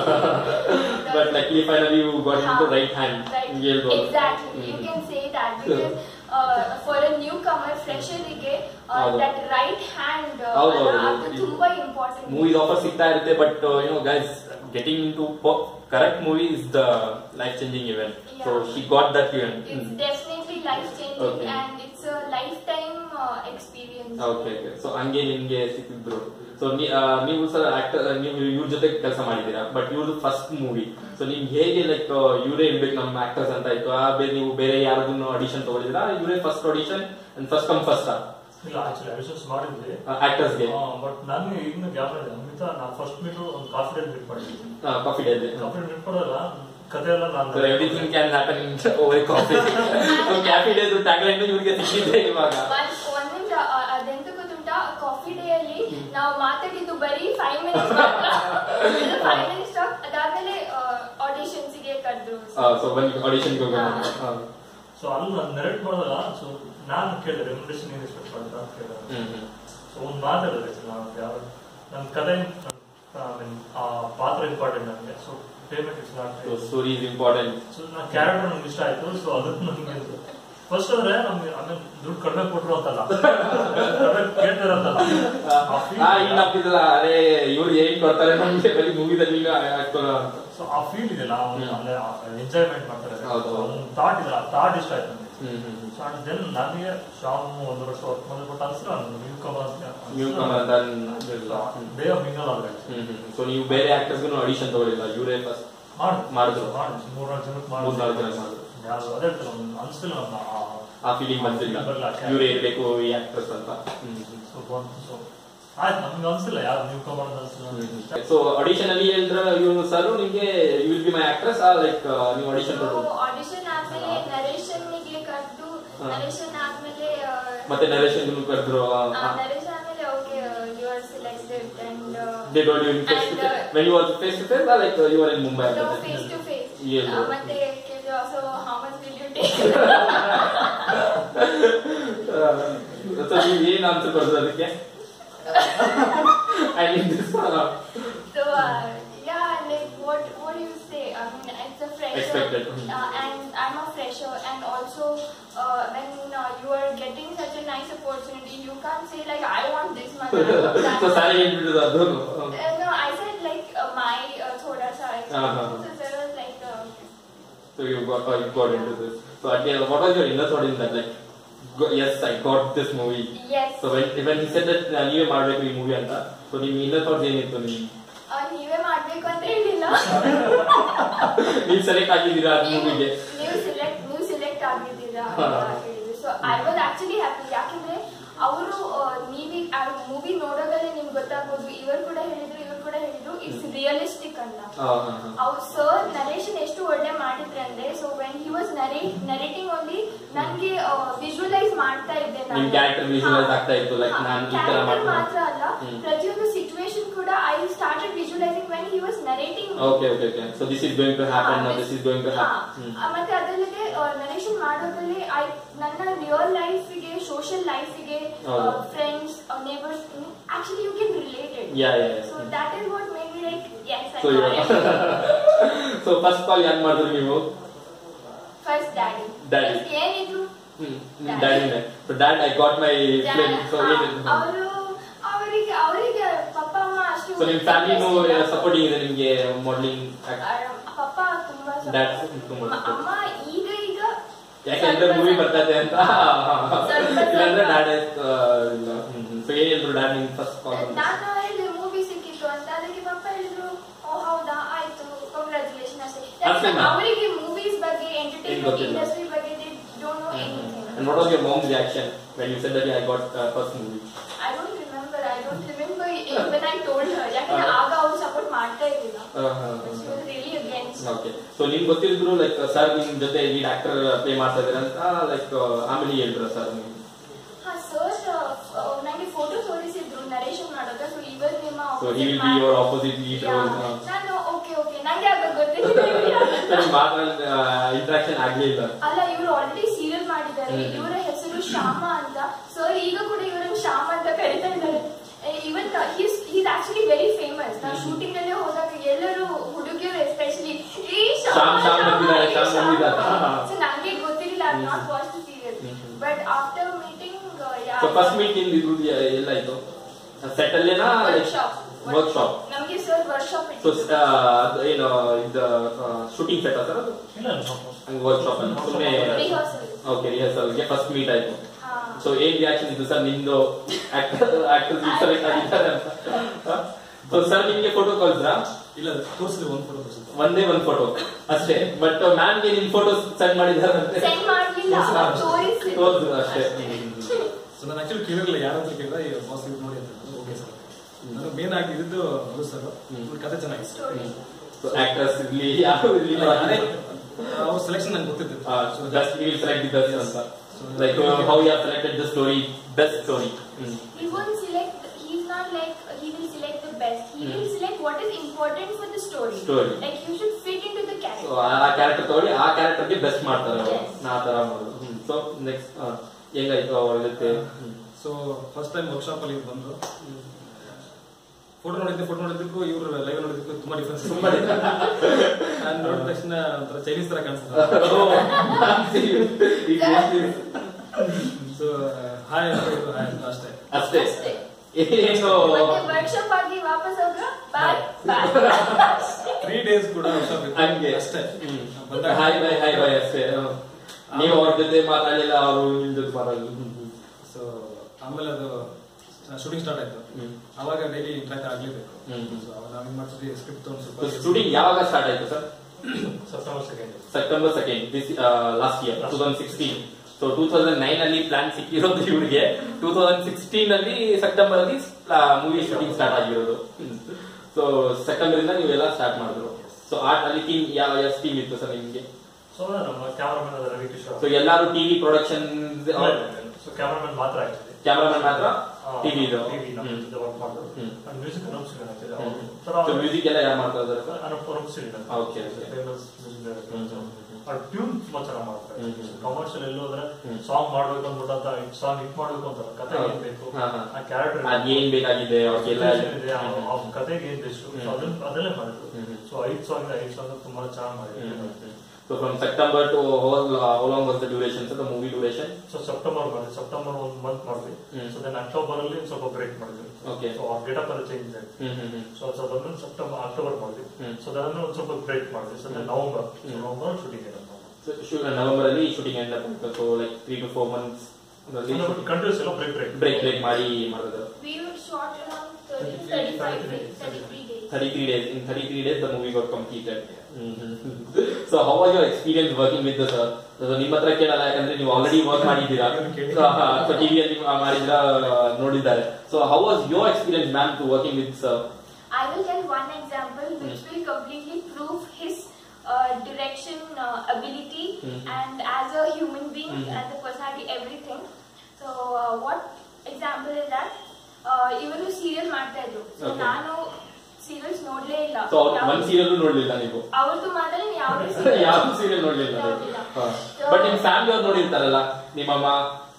But luckily finally you got into right hand. Right. ಹಿಂಗೆ ಹೇಳ್ಬೋದು. Exactly. You hmm. can say that because uh, for a newcomer, fresher ಗೆ uh, ಹೌದು. that right hand uh, ಹೌದು, ಅಲ್ಲ, ಹೌದು. ಅದು ತುಂಬಾ ಇಂಪಾರ್ಟೆಂಟ್ ಮೂವೀಸ್ ಆಫರ್ ಸಿಗ್ತಾ ಇರುತ್ತೆ but you know guys getting into correct movie is the life changing event so Yeah. She got that event It's definitely life changing Okay. and it's a lifetime uh, experience. Okay okay so ಹಂಗೆ ನಿಮ್ಗೆ ಸಿಕ್ಕಿದ್ರು so ನೀವು sir actor ನೀವು ಇವ್ರ ಜೊತೆ ಕೆಲಸ ಮಾಡಿದ್ದೀರಾ but ಇವ್ರದ್ದು ಫಸ್ಟ್ ಮೂವಿ ಸೊ ನಿಮ್ಗೆ ಹೇಗೆ ಲೈಕ್ ಇವರೇ ಇರ್ಬೇಕು ನಮ್ಮ ಆಕ್ಟರ್ಸ್ ಅಂತ ಆಯ್ತು ಆ ಬೇರೆ ನೀವು ಬೇರೆ ಯಾರದನ್ನು ಆಡಿಷನ್ ತಗೊಂಡಿದ್ದೀರಾ ಇವರೇ first audition and first come first ಇಲ್ಲ ಆಕ್ಚುಲಿ ಅಡಿಷನ್ಸ್ ಮಾಡಿದ್ವಿ ಆಕ್ಟರ್ಸ್ಗೆ ಬಟ್ ನನಗೆ ಈಗ ಗ್ಯಾಪ್ ಇದೆ ಅಮಿತಾ ನಾನು ಫಸ್ಟ್ ಮೀಟ್ ಒಂದು ಕಾಫಿಡೆಂಟ್ ಮೀಟ್ ಮಾಡಿದ್ದೀನಿ ಕಾಫಿ ಡೇ ಕಾಫಿಡೆಂಟ್ ಮೀಟ್ ಮಾಡೋಲ್ಲ ಕತೆ ಎಲ್ಲ ಸೊ ನಾನು everything can happen in over coffee so Coffee Day tagline ಇವ್ರಿಗೆ ಸಿಕ್ಕಿದೆ ಇವಾಗ ಒಂದ್ ಒಂದ್ ನಿಮಿಷ ಅದೆಂತ ಗೊತ್ತುಂಟಾ ಕಾಫಿ ಡೇ ಅಲ್ಲಿ ನಾವು ಮಾತಾಡಿದ್ದು ಬರೀ ಫೈವ್ ಮಿನಿಟ್ಸ್ ಫೈವ್ ಮಿನಿಟ್ಸ್ ಅದಾದ್ಮೇಲೆ ಆಡಿಷನ್ಸ್ ಗೆ ಕರೆದ್ರು ಸೊ ಬನ್ನಿ ಆಡಿಷನ್ಗೆ ಹೋಗೋಣ ಸೊ ಅಲ್ಲಿ ನಾನು ನೆರೆಕ್ಟ್ ಮಾಡಿದಾಗ ಸೊ ನಾನು ಕೇಳಿದೆ ರೆಮ್ಯುನರೇಷನ್ ಏನು ಎಕ್ಸ್ಪೆಕ್ಟ್ ಮಾಡ್ತಾ ಅಂತ ಕೇಳಿದೆ ಹ್ಮ್ ಹ್ಮ್ ಸೊ ಒಂದು ಮಾತಾಡಿದ್ರೆ ನಾನು ಯಾರು ನನ್ನ ಕತೆ I mean, ಆ ಪಾತ್ರ ಇಂಪಾರ್ಟೆಂಟ್ ನನಗೆ so payment is not so story is important so ನನ್ನ ಕ್ಯಾರೆಕ್ಟರ್ ನಂಗೆ ಇಷ್ಟ ಆಯ್ತು ಸೊ ಅದಕ್ಕೆ ನನಗೆ ಫಸ್ಟ್ ಅಂದ್ರೆ ನಮ್ಗೆ ಆಮೇಲೆ ದುಡ್ಡು ಕಡಿಮೆ ಕೊಟ್ರು ಅಂತಲ್ಲ ಕಡಿಮೆ ಕೇಳ್ತಾರಂತಲ್ಲ ಆ feel ಆ ಇನ್ನ ಹಾಕಿದ್ರಲ್ಲ ಅರೆ ಇವ್ರು ಏನ್ ಕೊಡ್ತಾರೆ ನಮ್ಗೆ ಬರೀ ಮೂವಿದಲ್ಲಿ ಹಾಕ್ತಾರ ಅಂತ ಸೊ ಆ ಫೀಲ್ ಇದೆಯಲ್ಲ ಎಂಜಾಯ್ಮೆಂಟ್ ಮಾಡ್ತಾರೆ ಹೌದು. ಒಂದು ಥಾಟ್ ಇದೆಯಲ್ಲ ಆ ಥಾಟ್ ಇಷ್ಟ ಆಯ್ತು ನನಗೆ ಹ್ಮ್ ಹ್ಮ್ ಸೊ ಅಂಡ್ ದೆನ್ ನನಗೆ ಶಾಮ್ ಒಂದು ವರ್ಷ ವರ್ಕ್ ಮಾಡಿದ್ರೆ ಬಟ್ ಅನ್ಸಿಲ್ಲ ನಾನು ನ್ಯೂ ಕಮರ್ ನ್ಯೂ ಕಮರ್ ಅಂತ ಅನ್ಲಿಲ್ಲ. ಹ್ಮ್. ಬೇಗ ಮಿಂಗಲ್ ಆದ್ರೆ ಹ್ಮ್ ಹ್ಮ್ ಸೊ ನೀವು ಬೇರೆ ಆಕ್ಟರ್ಸ್ಗೂ ಆಡಿಷನ್ ತಗೊಳ್ಳಿಲ್ಲ ಇವರೇ ಫಸ್ಟ್ ಮಾಡಿ ಮಾಡಿದ್ರು. ಮಾಡಿ ಮೂರ್ನಾಲ್ಕು ಜನಕ್ಕೆ ಮಾಡಿ ಮೂರ್ನಾಲ್ಕು ಜನಕ್ಕೆ ಮಾಡಿದ್ರು. ಯಾರು ಅದೇ ಹೇಳ್ತಾರೆ, ಒಂದು ಅನ್ಸ್ತಿಲ್ಲ ನನ್ನ ಆ ಫೀಲಿಂಗ್ ಬಂದಿಲ್ಲ ಬರಲ್ಲ. ಇವರೇ ಇರ್ಬೇಕು ಈ ಆಕ್ಟರ್ಸ್ ಅಂತ ಹ್ಮ್ ಹ್ಮ್. ಸೊ ಬಂತು ಸೊ ಆಯ್ತು ನಮ್ಗೆ ಅನ್ಸಿಲ್ಲ ಯಾರು ನ್ಯೂ ಕಮರ್ ಅಂತ ಅನ್ಸಿಲ್ಲ ಸೊ ಆಡಿಷನ್ ಅಲ್ಲಿ ಹೇಳಿದ್ರ ಇವ್ರು ಸರ್ ನಿಮ್ಗೆ you will be my actress ಆ ಲೈಕ್ ನೀವು ಆಡಿಷನ್ ಆಡಿಷನ್ ಆದ್ಮೇಲೆ ನರೇಶನ್ ಗೆ ಕರೆದು ಹಾ. ನರೇಶನ್ ಆದ್ಮೇಲೆ ಮತ್ತೆ ನರೇಶನ್ ಕರೆದ್ರು ನರೇಶನ್ ಆದ್ಮೇಲೆ okay you are selected and they don't you face to face when you are face to face like you are in Mumbai no face to face Yes. ಮತ್ತೆ ಕೇಳಿದ್ರು so how much will you take so ನೀವು ಏನ್ answer ಕೊಡೋದು ಅದಕ್ಕೆ I mean this So uh, yeah, like what what do you say? I mean, it's a fresher, Expected. uh, and I'm a fresher, and also uh, when uh, you are getting such a nice opportunity, you can't say like I want this much. I want that so much." Sorry ಹೇಳ್ಬಿಡುದು ಅದು Uh, no, I said like uh, my uh, thoda sa. Uh-huh. So there was like. Uh, So you got uh, you got into this. So at the end, what was your inner thought in that? Like, go, yes, I got this movie. yes. So when when he said that uh, ನೀವೇ ಮಾಡ್ಬೇಕು ಈ movie ಅಂತ so ನಿಮ್ inner thoughts ಏನಿತ್ತು ನಿಮ್ Uh, ನೀವೇ ಮಾಡ್ಬೇಕು ಅಂತ ಹೇಳಿಲ್ಲ ನೀವು ಸೆಲೆಕ್ಟ್ ಆಗಿದ್ದೀರಾ ಆ ಮೂವಿಗೆ ನೀವು ಸೆಲೆಕ್ಟ್ ನೀವು ಸೆಲೆಕ್ಟ್ ಆಗಿದ್ದೀರಾ ಹಾ. ಅಂತ ಹೇಳಿದ್ರು so I was actually happy ಯಾಕಂದ್ರೆ ಅವರು ನೀವಿ ಆ ಮೂವಿ ನೋಡೋದಲ್ಲೇ ನಿಮ್ಗೆ ಗೊತ್ತಾಗ್ಬೋದು ಇವರು ಕೂಡ ಹೇಳಿದ್ರು ಇವರು ಕೂಡ ಹೇಳಿದ್ರು ಇಟ್ಸ್ ರಿಯಲಿಸ್ಟಿಕ್ ಅಂತ ಅವ್ರು ಸರ್ ನರೇಶನ್ ಎಷ್ಟು ಒಳ್ಳೆ ಮಾಡಿದ್ರೆ ಅಂದ್ರೆ so when he was narrate narrating only ನನ್ಗೆ ವಿಜುವಲೈಸ್ ಮಾಡ್ತಾ ಇದ್ದೆ ನಾನು. ನಿಮ್ character visualize ಹಾ. ಆಗ್ತಾ ಇತ್ತು, like ಹಾ. ನಾನ್ ಈ ತರ Character ಮಾಡ್ತೀನಿ. ಮಾತ್ರ ಅಲ್ಲ ಹ್ಮ್. ಪ್ರತಿಯೊಂದು ಸಿಚುವೇಶನ್ ಕೂಡ I started visualising when he was narrating okay okay okay so this is going to happen this is going to ಹಾ. ಹ್ಯಾಪನ್ ಆ, ಮತ್ತೆ ಅದಲ್ಲದೆ ನರೇಷನ್ ಮಾಡೋದ್ರಲ್ಲಿ ಐ ನನ್ನ ರಿಯಲ್ ಲೈಫಿಗೆ ಸೋಷಿಯಲ್ ಲೈಫಿಗೆ ಹೌದು. Friends neighbours actually you can related yeah yeah so that is what made me like yes so so first call ಯಾರು ಮಾಡಿದ್ರು ನೀವು ಫಸ್ಟ್ ಡ್ಯಾಡಿ Daddy. ಏನಿದ್ರು ಹ್ಮ್ ಡ್ಯಾಡಿನೇ so dad I got my flame so ಏನಿತ್ತು ಅವರು ಅವರಿಗೆ ಅವರಿಗೆ ಪಪ್ಪ ಅಮ್ಮ ಅಷ್ಟು ಸೊ ನಿಮ್ ಫ್ಯಾಮಿಲಿನೂ ಸಪೋರ್ಟಿಂಗ್ ಇದೆ ನಿಮ್ಗೆ ಮಾಡಲಿಂಗ್ ಪಪ್ಪ ತುಂಬಾ support. Dad ತುಂಬಾ ಅಮ್ಮ- support. ಅಮ್ಮ ಈಗ ಈಗ ಯಾಕೆಂದ್ರೆ ಸ್ವಲ್ಪ ಮೂವಿ ಸ್ವಲ್ಪ- ಬರ್ತದೆ ಅಂತ ಸ್ವಲ್ಪ ಇಲ್ಲಾಂದ್ರೆ ಸ್ವಲ್ಪ. ಡ್ಯಾಡ್ ಇಲ್ಲ ಸೊ ಏನಿದ್ರು ಡ್ಯಾಡ್ ನಿಮ್ ಫಸ್ಟ್ ಕಾಲ್ ನಾನು ಹೇಳಿದೆ ಮೂವಿ ಸಿಕ್ಕಿತ್ತು ಅಂತ ಅದಕ್ಕೆ ಪಪ್ಪ ಹೇಳಿದ್ರು ಓ ಹೌದಾ ಆಯ್ತು ಕಂಗ್ರಾಚುಲೇಷನ್ ಅಷ್ಟೇ ಅಷ್ಟೇನಾ? ಅವರಿಗೆ ಮೂವೀಸ್ ಬಗ್ಗೆ ಏನ್ ಎಂಟರ್ಟೈನ್ಮೆಂಟ್ ಗೊತ್ತಿಲ್ಲ. ಇಂಡಸ್ಟ್ರಿ ಬಗ್ಗೆ don't know anything And what was your mom's reaction when you said that I got uh, first movie? I don't remember I don't remember when I told her ಯಾಕಂದ್ರೆ Uh-huh. ಆಗ ಅವ್ರು support ಮಾಡ್ತಾ ಇರಲಿಲ್ಲ Uh, uh, she was really against okay so ನಿಮ್ಗೆ ಗೊತ್ತಿದ್ರು like sir ನಿಮ್ ಜೊತೆ lead actor play ಮಾಡ್ತಾ ಇದಾರೆ ಅಂತ ಲೈಕ್ ಆಮೇಲೆ ಹೇಳಿದ್ರ ಸರ್ ನೀವು ಹಾ ಸರ್ ನನಗೆ ಫೋಟೋ ತೋರಿಸಿದ್ರು ನರೇಶನ್ ಮಾಡೋದ ಸೊ ಇವರು ನಿಮ್ಮ so opposite he will be man- your opposite lead Yeah. Role ನಾನು ಓಕೆ ಓಕೆ ನಂಗೆ ಆಗ ಗೊತ್ತಿಲ್ಲ ಇಂಟ್ರಾಕ್ಷನ್ ಆಗ್ಲಿಲ್ಲ ಅಲ್ಲ ಇವರು ಆಲ್ರೆಡಿ ಸೀರಿಯಲ್ ಮಾಡಿದ್ದಾರೆ ಹ್ಮ್. ಇವರ ಹೆಸರು ಶ್ಯಾಮ ಅಂತ ಸರ್ ಈಗ ಕೂಡ ಇವರನ್ನು ಶ್ಯಾಮ ಅಂತ ಕರಿತಾ ಇದ್ದಾರೆ ಇವನ್ he's he's actually very famous ನಾವು ಶೂಟಿಂಗ್ ಅಲ್ಲೇ ಹೋದಾಗ ಎಲ್ಲರೂ ಹುಡುಗಿಯರು ಎಸ್ಪೆಷಲಿ ಈ ಶ್ಯಾಮ್, ಶ್ಯಾಮ್ ಬಂದಿದ್ದಾರೆ, ಶ್ಯಾಮ್ ಬಂದಿದ್ದಾರೆ. ಸೊ ನಂಗೆ ಗೊತ್ತಿರಲಿಲ್ಲ I not watch the serial ಹ್ಮ್, ಹ್ಮ್. But after meeting so first meeting ಇದು ಎಲ್ಲಾಯ್ತು ಸೆಟ್ ಅಲ್ಲೇನಾ ವರ್ಕ್ಶಾಪ್ ವರ್ಕ್ಶಾಪ್ ನಮಗೆ ಸರ್ ವರ್ಕ್ಶಾಪ್ ಸೊ ಏನು ಇದು ಶೂಟಿಂಗ್ ಸೆಟ್ ಸರ್ ಅದು ಇಲ್ಲ ಸ್ವಲ್ಪ ಹಂಗೆ ವರ್ಕ್ಶಾಪ್ ಅಲ್ಲಿ ಸುಮ್ಮನೆ ರಿಹರ್ಸಲ್ ಓಕೆ ರಿಹರ್ಸಲ್ಗೆ ಫಸ್ಟ್ ಮೀಟ್ ಆಯ್ತು ಹಾ ಸೊ ಏನ್ ರಿಯಾಕ್ಷನ್ ಇತ್ತು ಸರ್ ನಿಮ್ದು ಆಕ್ಟರ್ ಆಕ್ಟರ್ ಸೆಲೆಕ್ಟ್ ಆಗಿದ್ದಾರೆ ಅಂತ ಸೊ ಸರ್ ನಿಮ್ಗೆ ಫೋಟೋ ಕಳ್ಸ್ರಾ ಇಲ್ಲ ತೋರಿಸಿದ್ರೆ ಒಂದು ಫೋಟೋ ತೋರಿಸಿದ್ರು ಒಂದೇ ಒಂದ್ ಫೋಟೋ ಅಷ್ಟೇ ಬಟ್ ಮ್ಯಾಮ್ಗೆ ನಿಮ್ ಫೋಟೋ ಸೆಂಡ್ ಮಾಡಿದಾರಂತೆ ಸೆಂಡ್ ಮಾಡ್ಲಿಲ್ಲ ತೋರಿಸಿ ತೋರ್ಸು ಅಷ್ಟೇ ಸೊ ನಾನು ಆಕ್ಚುಲಿ ಕೇಳಿರಲಿಲ್ಲ ಯಾರ ಹತ್ರ ಕೇಳಿದ್ರೆ ಈ ಬಾಸ್ ಇದು ನೋಡಿ ಅಂತ ಓಕೆ ಸರ್ ನಾನು ಮೇನ್ ಆಗಿ ಇದ್ದು ಅದು ಸರ್ ಕತೆ ಚೆನ್ನಾಗಿತ್ತು ಸ್ಟೋರಿ ಸೊ ಆಕ್ಟರ್ಸ್ ಇರ್ಲಿ ಯಾರು ಇರ್ಲಿ ಯಾರೇ ಅವ್ರ ಸೆಲೆಕ್ಷನ್ ನಂಗೆ ಗೊತ್ತಿತ್ತು So, just will select the best ಅಂತ like how you selected the story best story He won't select. He's not like he will select the best. He will select what is important for the story. Story. Like you should fit into the so character. ಆ character ತಗೊಳ್ಳಿ ಆ ಕ್ಯಾರೆಕ್ಟರ್ಗೆ best ಮಾಡ್ತಾರೆ ಅವರು Yes. ನಾ ತರ ಮಾಡೋದು so next ಹೆಂಗಾಯ್ತು ಅವ್ರ ಜೊತೆ ಸೊ ಫಸ್ಟ್ ಟೈಮ್ ವರ್ಕ್ಶಾಪ್ ಅಲ್ಲಿ ಇವ್ರು ಬಂದ್ರು ಫೋಟೋ ನೋಡಿದ್ದೆ ಫೋಟೋ ನೋಡಿದ್ದಕ್ಕೂ ಇವ್ರು ಲೈವ್ ನೋಡಿದ್ದಕ್ಕೂ ತುಂಬಾ ಡಿಫ್ರೆನ್ಸ್ ತುಂಬಾ ನಾನು ನೋಡಿದ ತಕ್ಷಣ ಒಂಥರ ಚೈನೀಸ್ ತರ ಕಾಣಿಸುತ್ತೆ ಸೊ ಹಾಯ್ ಹಾಯ್ ಅಷ್ಟೇ ಅಷ್ಟೇ ಅಷ್ಟೇ. ಏನು ಮತ್ತೆ ವರ್ಕ್ಶಾಪ್ ಆಗಿ ವಾಪಸ್ ಹೋಗ ಬಾಯ್ ಬಾಯ್ ತ್ರೀ ಡೇಸ್ ಕೂಡ workshop ಇತ್ತು. ಹಂಗೆ ಅಷ್ಟೇ ಬಂದಾಗ ಹಾಯ್ ಬೈ ಹಾಯ್ ಬೈ ಅಷ್ಟೇ ಹ್ಮ್. ನೀವು ಅವ್ರ ಜೊತೆ ಮಾತಾಡಲಿಲ್ಲ ಅವರು ನಿಮ್ ಜೊತೆ ಮಾತಾಡಲಿಲ್ಲ ಸೊ ಆಮೇಲೆ ಅದು ಶೂಟಿಂಗ್ ಸ್ಟಾರ್ಟ್ ಆಯ್ತು ಹ್ಮ್. ಅವಾಗ ಡೈಲಿ ಇಂಟ್ರಾಕ್ಟ್ ಆಗ್ಲೇಬೇಕು ಹ್ಮ್. ಸೊ ಅವಾಗ ನಾವೇನ್ ಮಾಡ್ತಿದ್ವಿ ಸ್ಕ್ರಿಪ್ಟ್ ತಗೊಂಡು ಸ್ವಲ್ಪ ಶೂಟಿಂಗ್ ಯಾವಾಗ ಸ್ಟಾರ್ಟ್ ಆಯ್ತು sir September second September second this last year two thousand sixteen so two thousand nine ಅಲ್ಲಿ ಪ್ಲಾನ್ ಸಿಕ್ಕಿರೋದು ಇವರಿಗೆ ಟೂ ತೌಸಂಡ್ ಸಿಕ್ಸ್ಟೀನ್ ಅಲ್ಲಿ ಸೆಪ್ಟೆಂಬರ್ ಅಲ್ಲಿ ಮೂವಿ ಶೂಟಿಂಗ್ ಸ್ಟಾರ್ಟ್ ಆಗಿರೋದು ಸೊ ಸೆಪ್ಟೆಂಬರ್ ಇಂದ ನೀವೆಲ್ಲ ಸ್ಟಾರ್ಟ್ ಮಾಡಿದ್ರು ಸೊ ಆ ಅಲ್ಲಿ ಟೀಮ್ ಯಾವ ಎಷ್ಟು ಟೀಮ್ ಇತ್ತು ಸರ್ ನಿಮ್ಗೆ ಸೊ ನಮ್ಮ ಕ್ಯಾಮರಾಮನ್ ಅದ ರವಿ ಕಿಶೋರ್ ಸೊ ಎಲ್ಲಾರು ಟಿವಿ ಪ್ರೊಡಕ್ಷನ್ ಸೊ ಕ್ಯಾಮರಾಮನ್ ಮಾತ್ರ ಆಕ್ಚುಲಿ ಕ್ಯಾಮ್ರಾಮನ್ ಮಾತ್ರ ಟಿವಿ ಇದು ಟಿವಿ ನಮ್ಮ ಜೊತೆ ವರ್ಕ್ ಮಾಡೋದು ಹ್ಮ್. Music announcing actually so music ಎಲ್ಲ ಯಾರು ಮಾಡ್ತಾ ಇದ್ದಾರೆ ಸರ್ Okay, okay. ಫೇಮಸ್ ಅವ್ರ ಟ್ಯೂನ್ ತುಂಬಾ ಚೆನ್ನಾಗಿ ಮಾಡ್ತಾರೆ ಹ್ಮ್, ಹ್ಮ್. ಕಮರ್ಷಿಯಲ್ ಎಲ್ಲೋ ಹೋದ್ರೆ ಹ್ಮ್. ಸಾಂಗ್ ಮಾಡ್ಬೇಕು ಅಂದ್ಬಿಟ್ಟು ಸಾಂಗ್ ಹಿಟ್ ಮಾಡ್ಬೇಕು ಅಂತ ಕತೆ ಹಾ. ಏನ್ ಬೇಕು ಹಾ, ಹಾ. ಆ ಕ್ಯಾರೆಕ್ಟರ್ ಅದ್ ಏನ್ ಬೇಕಾಗಿದೆ ಅವ್ರಿಗೆಲ್ಲ ಇದೆ ಆ ಕತೆಗೆ ಏನ್ ಬೆಸ್ಟ್ ಹ್ಮ್. ಅದನ್ನ ಅದನ್ನೇ ಮಾಡಿದ್ರು ಹ್ಮ್, ಹ್ಮ್. ಸೊ ಐದ್ ಸಾಂಗ್ ಐದ್ ಸಾಂಗ್ ತುಂಬಾ ಚೆನ್ನಾಗಿ ಮಾಡಿದ್ರು so from September to whole how long was the duration sir the movie duration so September ಮಾಡಿದ್ವಿ ಸೆಪ್ಟೆಂಬರ್ ಒಂದ್ ಮಂತ್ ಮಾಡಿದ್ವಿ ಹ್ಮ್. ಸೊ ದೆನ್ ಅಕ್ಟೋಬರ್ ಅಲ್ಲಿ ಸ್ವಲ್ಪ ಬ್ರೇಕ್ ಮಾಡಿದ್ವಿ Okay. ಸೊ ಆ ಗೆಟಪ್ ಎಲ್ಲ ಚೇಂಜ್ ಆಯ್ತು ಹ್ಮ್ ಹ್ಮ್ ಹ್ಮ್ ಸೊ ಸೊ ಅದನ್ನು ಸೆಪ್ಟೆಂಬರ್ ಅಕ್ಟೋಬರ್ ಮಾಡಿದ್ವಿ ಹ್ಮ್. ಸೊ ಅದನ್ನು ಒಂದ್ ಸ್ವಲ್ಪ ಬ್ರೇಕ್ ಮಾಡಿದ್ವಿ ಸೊ ದೆನ್ ನವೆಂಬರ್ ಹ್ಮ್. ನವೆಂಬರ್ ಶೂಟಿಂಗ್ ಇರೋದು ನವೆಂಬರ್ ಅಲ್ಲಿ ಶೂಟಿಂಗ್ ಎಂಡ್ ಆಯ್ತು so like three to four months continuous ಎಲ್ಲ ಬ್ರೇಕ್ ಬ್ರೇಕ್ ಬ್ರೇಕ್ ಬ್ರೇಕ್ ಮಾಡಿ ಮಾಡಿದ್ರು We were shot around 30, 35 days, 33 days. Thirty three days in thirty three days the movie got completed so how was your experience working with sir ನಿಮ್ಮ ಹತ್ರ ಕೇಳಲ್ಲ ಯಾಕಂದ್ರೆ ನೀವು already work ಮಾಡಿದ್ದೀರಾ so ಟಿವಿಯಲ್ಲಿ ಮಾಡಿದ್ರ ನೋಡಿದ್ದಾರೆ so how was your experience ma'am to working with sir I will tell one example which will completely prove his uh, direction, uh, ability, Mhm. and as a human being, Mhm. and the personality, everything. So, uh, what example is that? Uh, ಇವನು serial ಮಾಡ್ತಾ ಇದ್ರು so Okay. ನಾನು serials ನೋಡ್ಲೇ ಇಲ್ಲ so ಒಂದ್ serial ನೋಡ್ಲಿಲ್ಲ ನೀವು ಅವ್ರದ್ದು ಮಾತ್ರ ಯಾವುದೇ ಯಾವ ಸೀರಿಯಲ್ ನೋಡ್ಲಿಲ್ಲ ನೋಡ್ಲಿಲ್ಲ. ಬಟ್ ನಿಮ್ ಫ್ಯಾಮಿಲಿ ಅವ್ರು ನೋಡಿರ್ತಾರಲ್ಲ ನಿಮ್ಮಮ್ಮ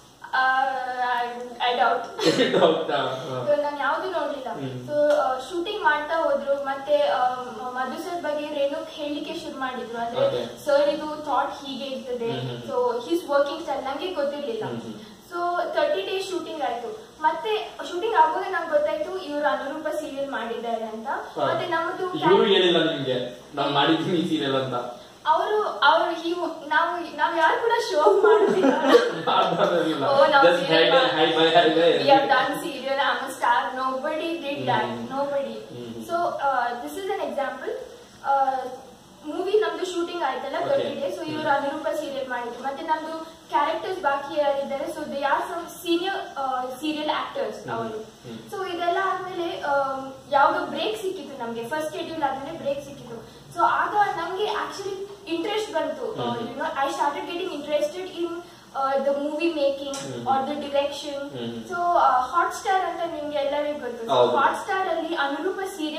ಐ ಡೌಟ್ Doubt, ಆ, ಆ. ನಾನು ಯಾವ್ದು ನೋಡ್ಲಿಲ್ಲ ಹ್ಮ್. ಸೊ ಶೂಟಿಂಗ್ ಮಾಡ್ತಾ ಹೋದ್ರು ಮತ್ತೆ ಆ, ಮ- ಮಧು ಸರ್ ಬಗ್ಗೆ ರೇಣುಕ್ ಹೇಳಿಕೆ ಶುರು ಮಾಡಿದ್ರು ಅಂದ್ರೆ Okay. ಸರ್ ಇದು ಥಾಟ್ ಹೀಗೆ ಇರ್ತದೆ ಹ್ಮ್, ಹ್ಮ್. ಸೊ ಹಿಸ್ ವರ್ಕಿಂಗ್ ಸ್ಟೈಲ್ ನಂಗೆ ಗೊತ್ತಿರ್ಲಿಲ್ಲ ಹ್ಮ್, ಹ್ಮ್. ಸೊ ತರ್ಟಿ ಡೇಸ್ ಶೂಟಿಂಗ್ ಆಯ್ತು ಮತ್ತೆ ಶೂಟಿಂಗ್ ಆಗುವಾಗ ನಂಗೆ ಗೊತ್ತಾಯ್ತು ಇವರು ಅನುರೂಪ ಸೀರಿಯಲ್ ಮಾಡಿದ್ದಾರೆ ಅಂತ ಮತ್ತೆ ನಮ್ಮದು ಇವರು ಹೇಳಿಲ್ಲ ನಿಮ್ಗೆ ನಾವ್ ಮಾಡಿದೀನಿ ಸೀರಿಯಲ್ ಅಂತ ಅವರು ಅವರು ನಾವು ನಾವು ಯಾರು ಕೂಡ ಶೋ ಆಫ್ ಮಾಡುದಿಲ್ಲ Oh, now just hi serial bye hi bye hi bye we have done serial, I'm a star. Nobody did that. Mhm. Nobody. Mhm. So uh, this is an example. Movie ನಮ್ದು shooting ಆಯ್ತಲ್ಲ Okay. Thirty days so ಇವರು Anuroopa serial ಮಾಡಿದ್ರು ಮತ್ತೆ ನಮ್ದು characters ಬಾಕಿ ಯಾರಿದ್ದಾರೆ so they are from senior serial actors Mhm. ಅವರು Mhm. So ಇದೆಲ್ಲ ಆದ್ಮೇಲೆ ಆಮ್, ಯಾವ್ದೋ ಬ್ರೇಕ್ ಸಿಕ್ಕಿತ್ತು ನಮ್ಗೆ ಫಸ್ಟ್ ಶೆಡ್ಯೂಲ್ ಆದ್ಮೇಲೆ ಬ್ರೇಕ್ ಸಿಕ್ಕಿತ್ತು ಸೊ ಆಗ ನಮ್ಗೆ ಆಕ್ಚುಲಿ ಇಂಟ್ರೆಸ್ಟ್ ಬಂತು Mhm. You know I started getting interested in the movie making Mhm. Or the direction Mhm. So Hotstar ಅಂತ ನಿಮ್ಗೆ ಎಲ್ಲರಿಗೂ ಗೊತ್ತು ಹೌದು. ಹಾಟ್ ಸ್ಟಾರ್ ಅಲ್ಲಿ ಅನುರೂಪ ಸೀರಿಯಲ್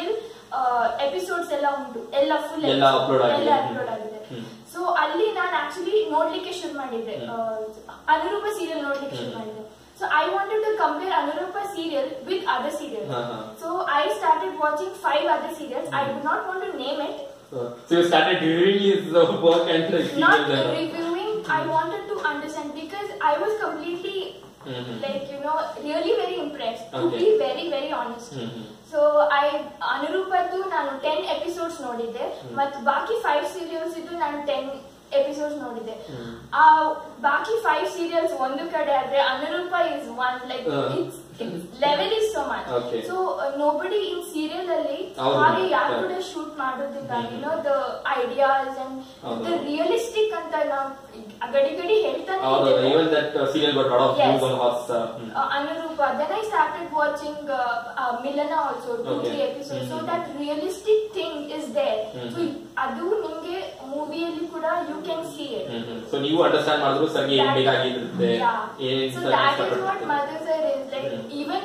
ಎಪಿಸೋಡ್ಸ್ ಎಲ್ಲ ಉಂಟು ಎಲ್ಲ ಫುಲ್ ಎಲ್ಲ upload ಆಗಿದೆ. ಎಲ್ಲ ಅಪ್ಲೋಡ್ ಆಗಿದೆ ಹ್ಮ್. ಸೊ ಅಲ್ಲಿ ನಾನು ಆಕ್ಚುಲಿ ನೋಡ್ಲಿಕ್ಕೆ ಶುರು ಮಾಡಿದ್ದೆ ಹ್ಮ್. ಆ, ಅನುರೂಪ ಸೀರಿಯಲ್ ನೋಡ್ಲಿಕ್ಕೆ ಶುರು ಹ್ಮ್. ಮಾಡಿದ್ದೆ so I wanted to compare Anuroopa serial with other serial ಹಾ, ಹಾ. So I started watching five other serials I do not want to name it So, so you started reviewing his uh, work and the not serial there. reviewing i wanted to understand because i was completely Mhm. like you know really very impressed to Okay. be very very honest Mhm. So I ಅನುರೂಪದ್ದು ನಾನು ten episodes ನೋಡಿದ್ದೆ ಮತ್ತು ಬಾಕಿ five serials ಇದ್ದು ನಾನು ten episodes ನೋಡಿದ್ದೆ ಹ್ಮ್. ಆ ಬಾಕಿ ಫೈವ್ ಸೀರಿಯಲ್ಸ್ ಒಂದು ಕಡೆ ಆದ್ರೆ Anuroopa is one like Uh. It's level is so much Okay. So nobody in serial ಅಲ್ಲಿ ಹೌದು. ಹಾಗೆ ಯಾರು Yeah. ಕೂಡ ಶೂಟ್ ಮಾಡೋದಿಲ್ಲ hmm. You know the ideas and ಹೌದು. ದ ರಿಯಲಿಸ್ಟಿಕ್ ಅಂತ ನಾವು ಗಡಿ ಗಡಿ ಹೇಳ್ತಾನೆ ಹೌದು ಇದ್ದೇವೆ. even that uh, serial got a lot of Yes. views on Hotstar. Hmm. uh, Anurupa. Then I started watching uh, uh, Milana also, two Okay. three episodes. So Mhm. that realistic thing is there. Mhm. So ಅದು ನಿಮ್ಗೆ ಮೂವಿಯಲ್ಲಿ ಕೂಡ you can see it hmm hmm. So ನೀವು understand ಮಾಡಿದ್ರು sir ಏನ್ ಬೇಕಾಗಿರುತ್ತೆ ಏನ್ so sir that is what ಇಷ್ಟಪಡ್ತಾರೆ. Mother sir is like hmm. Even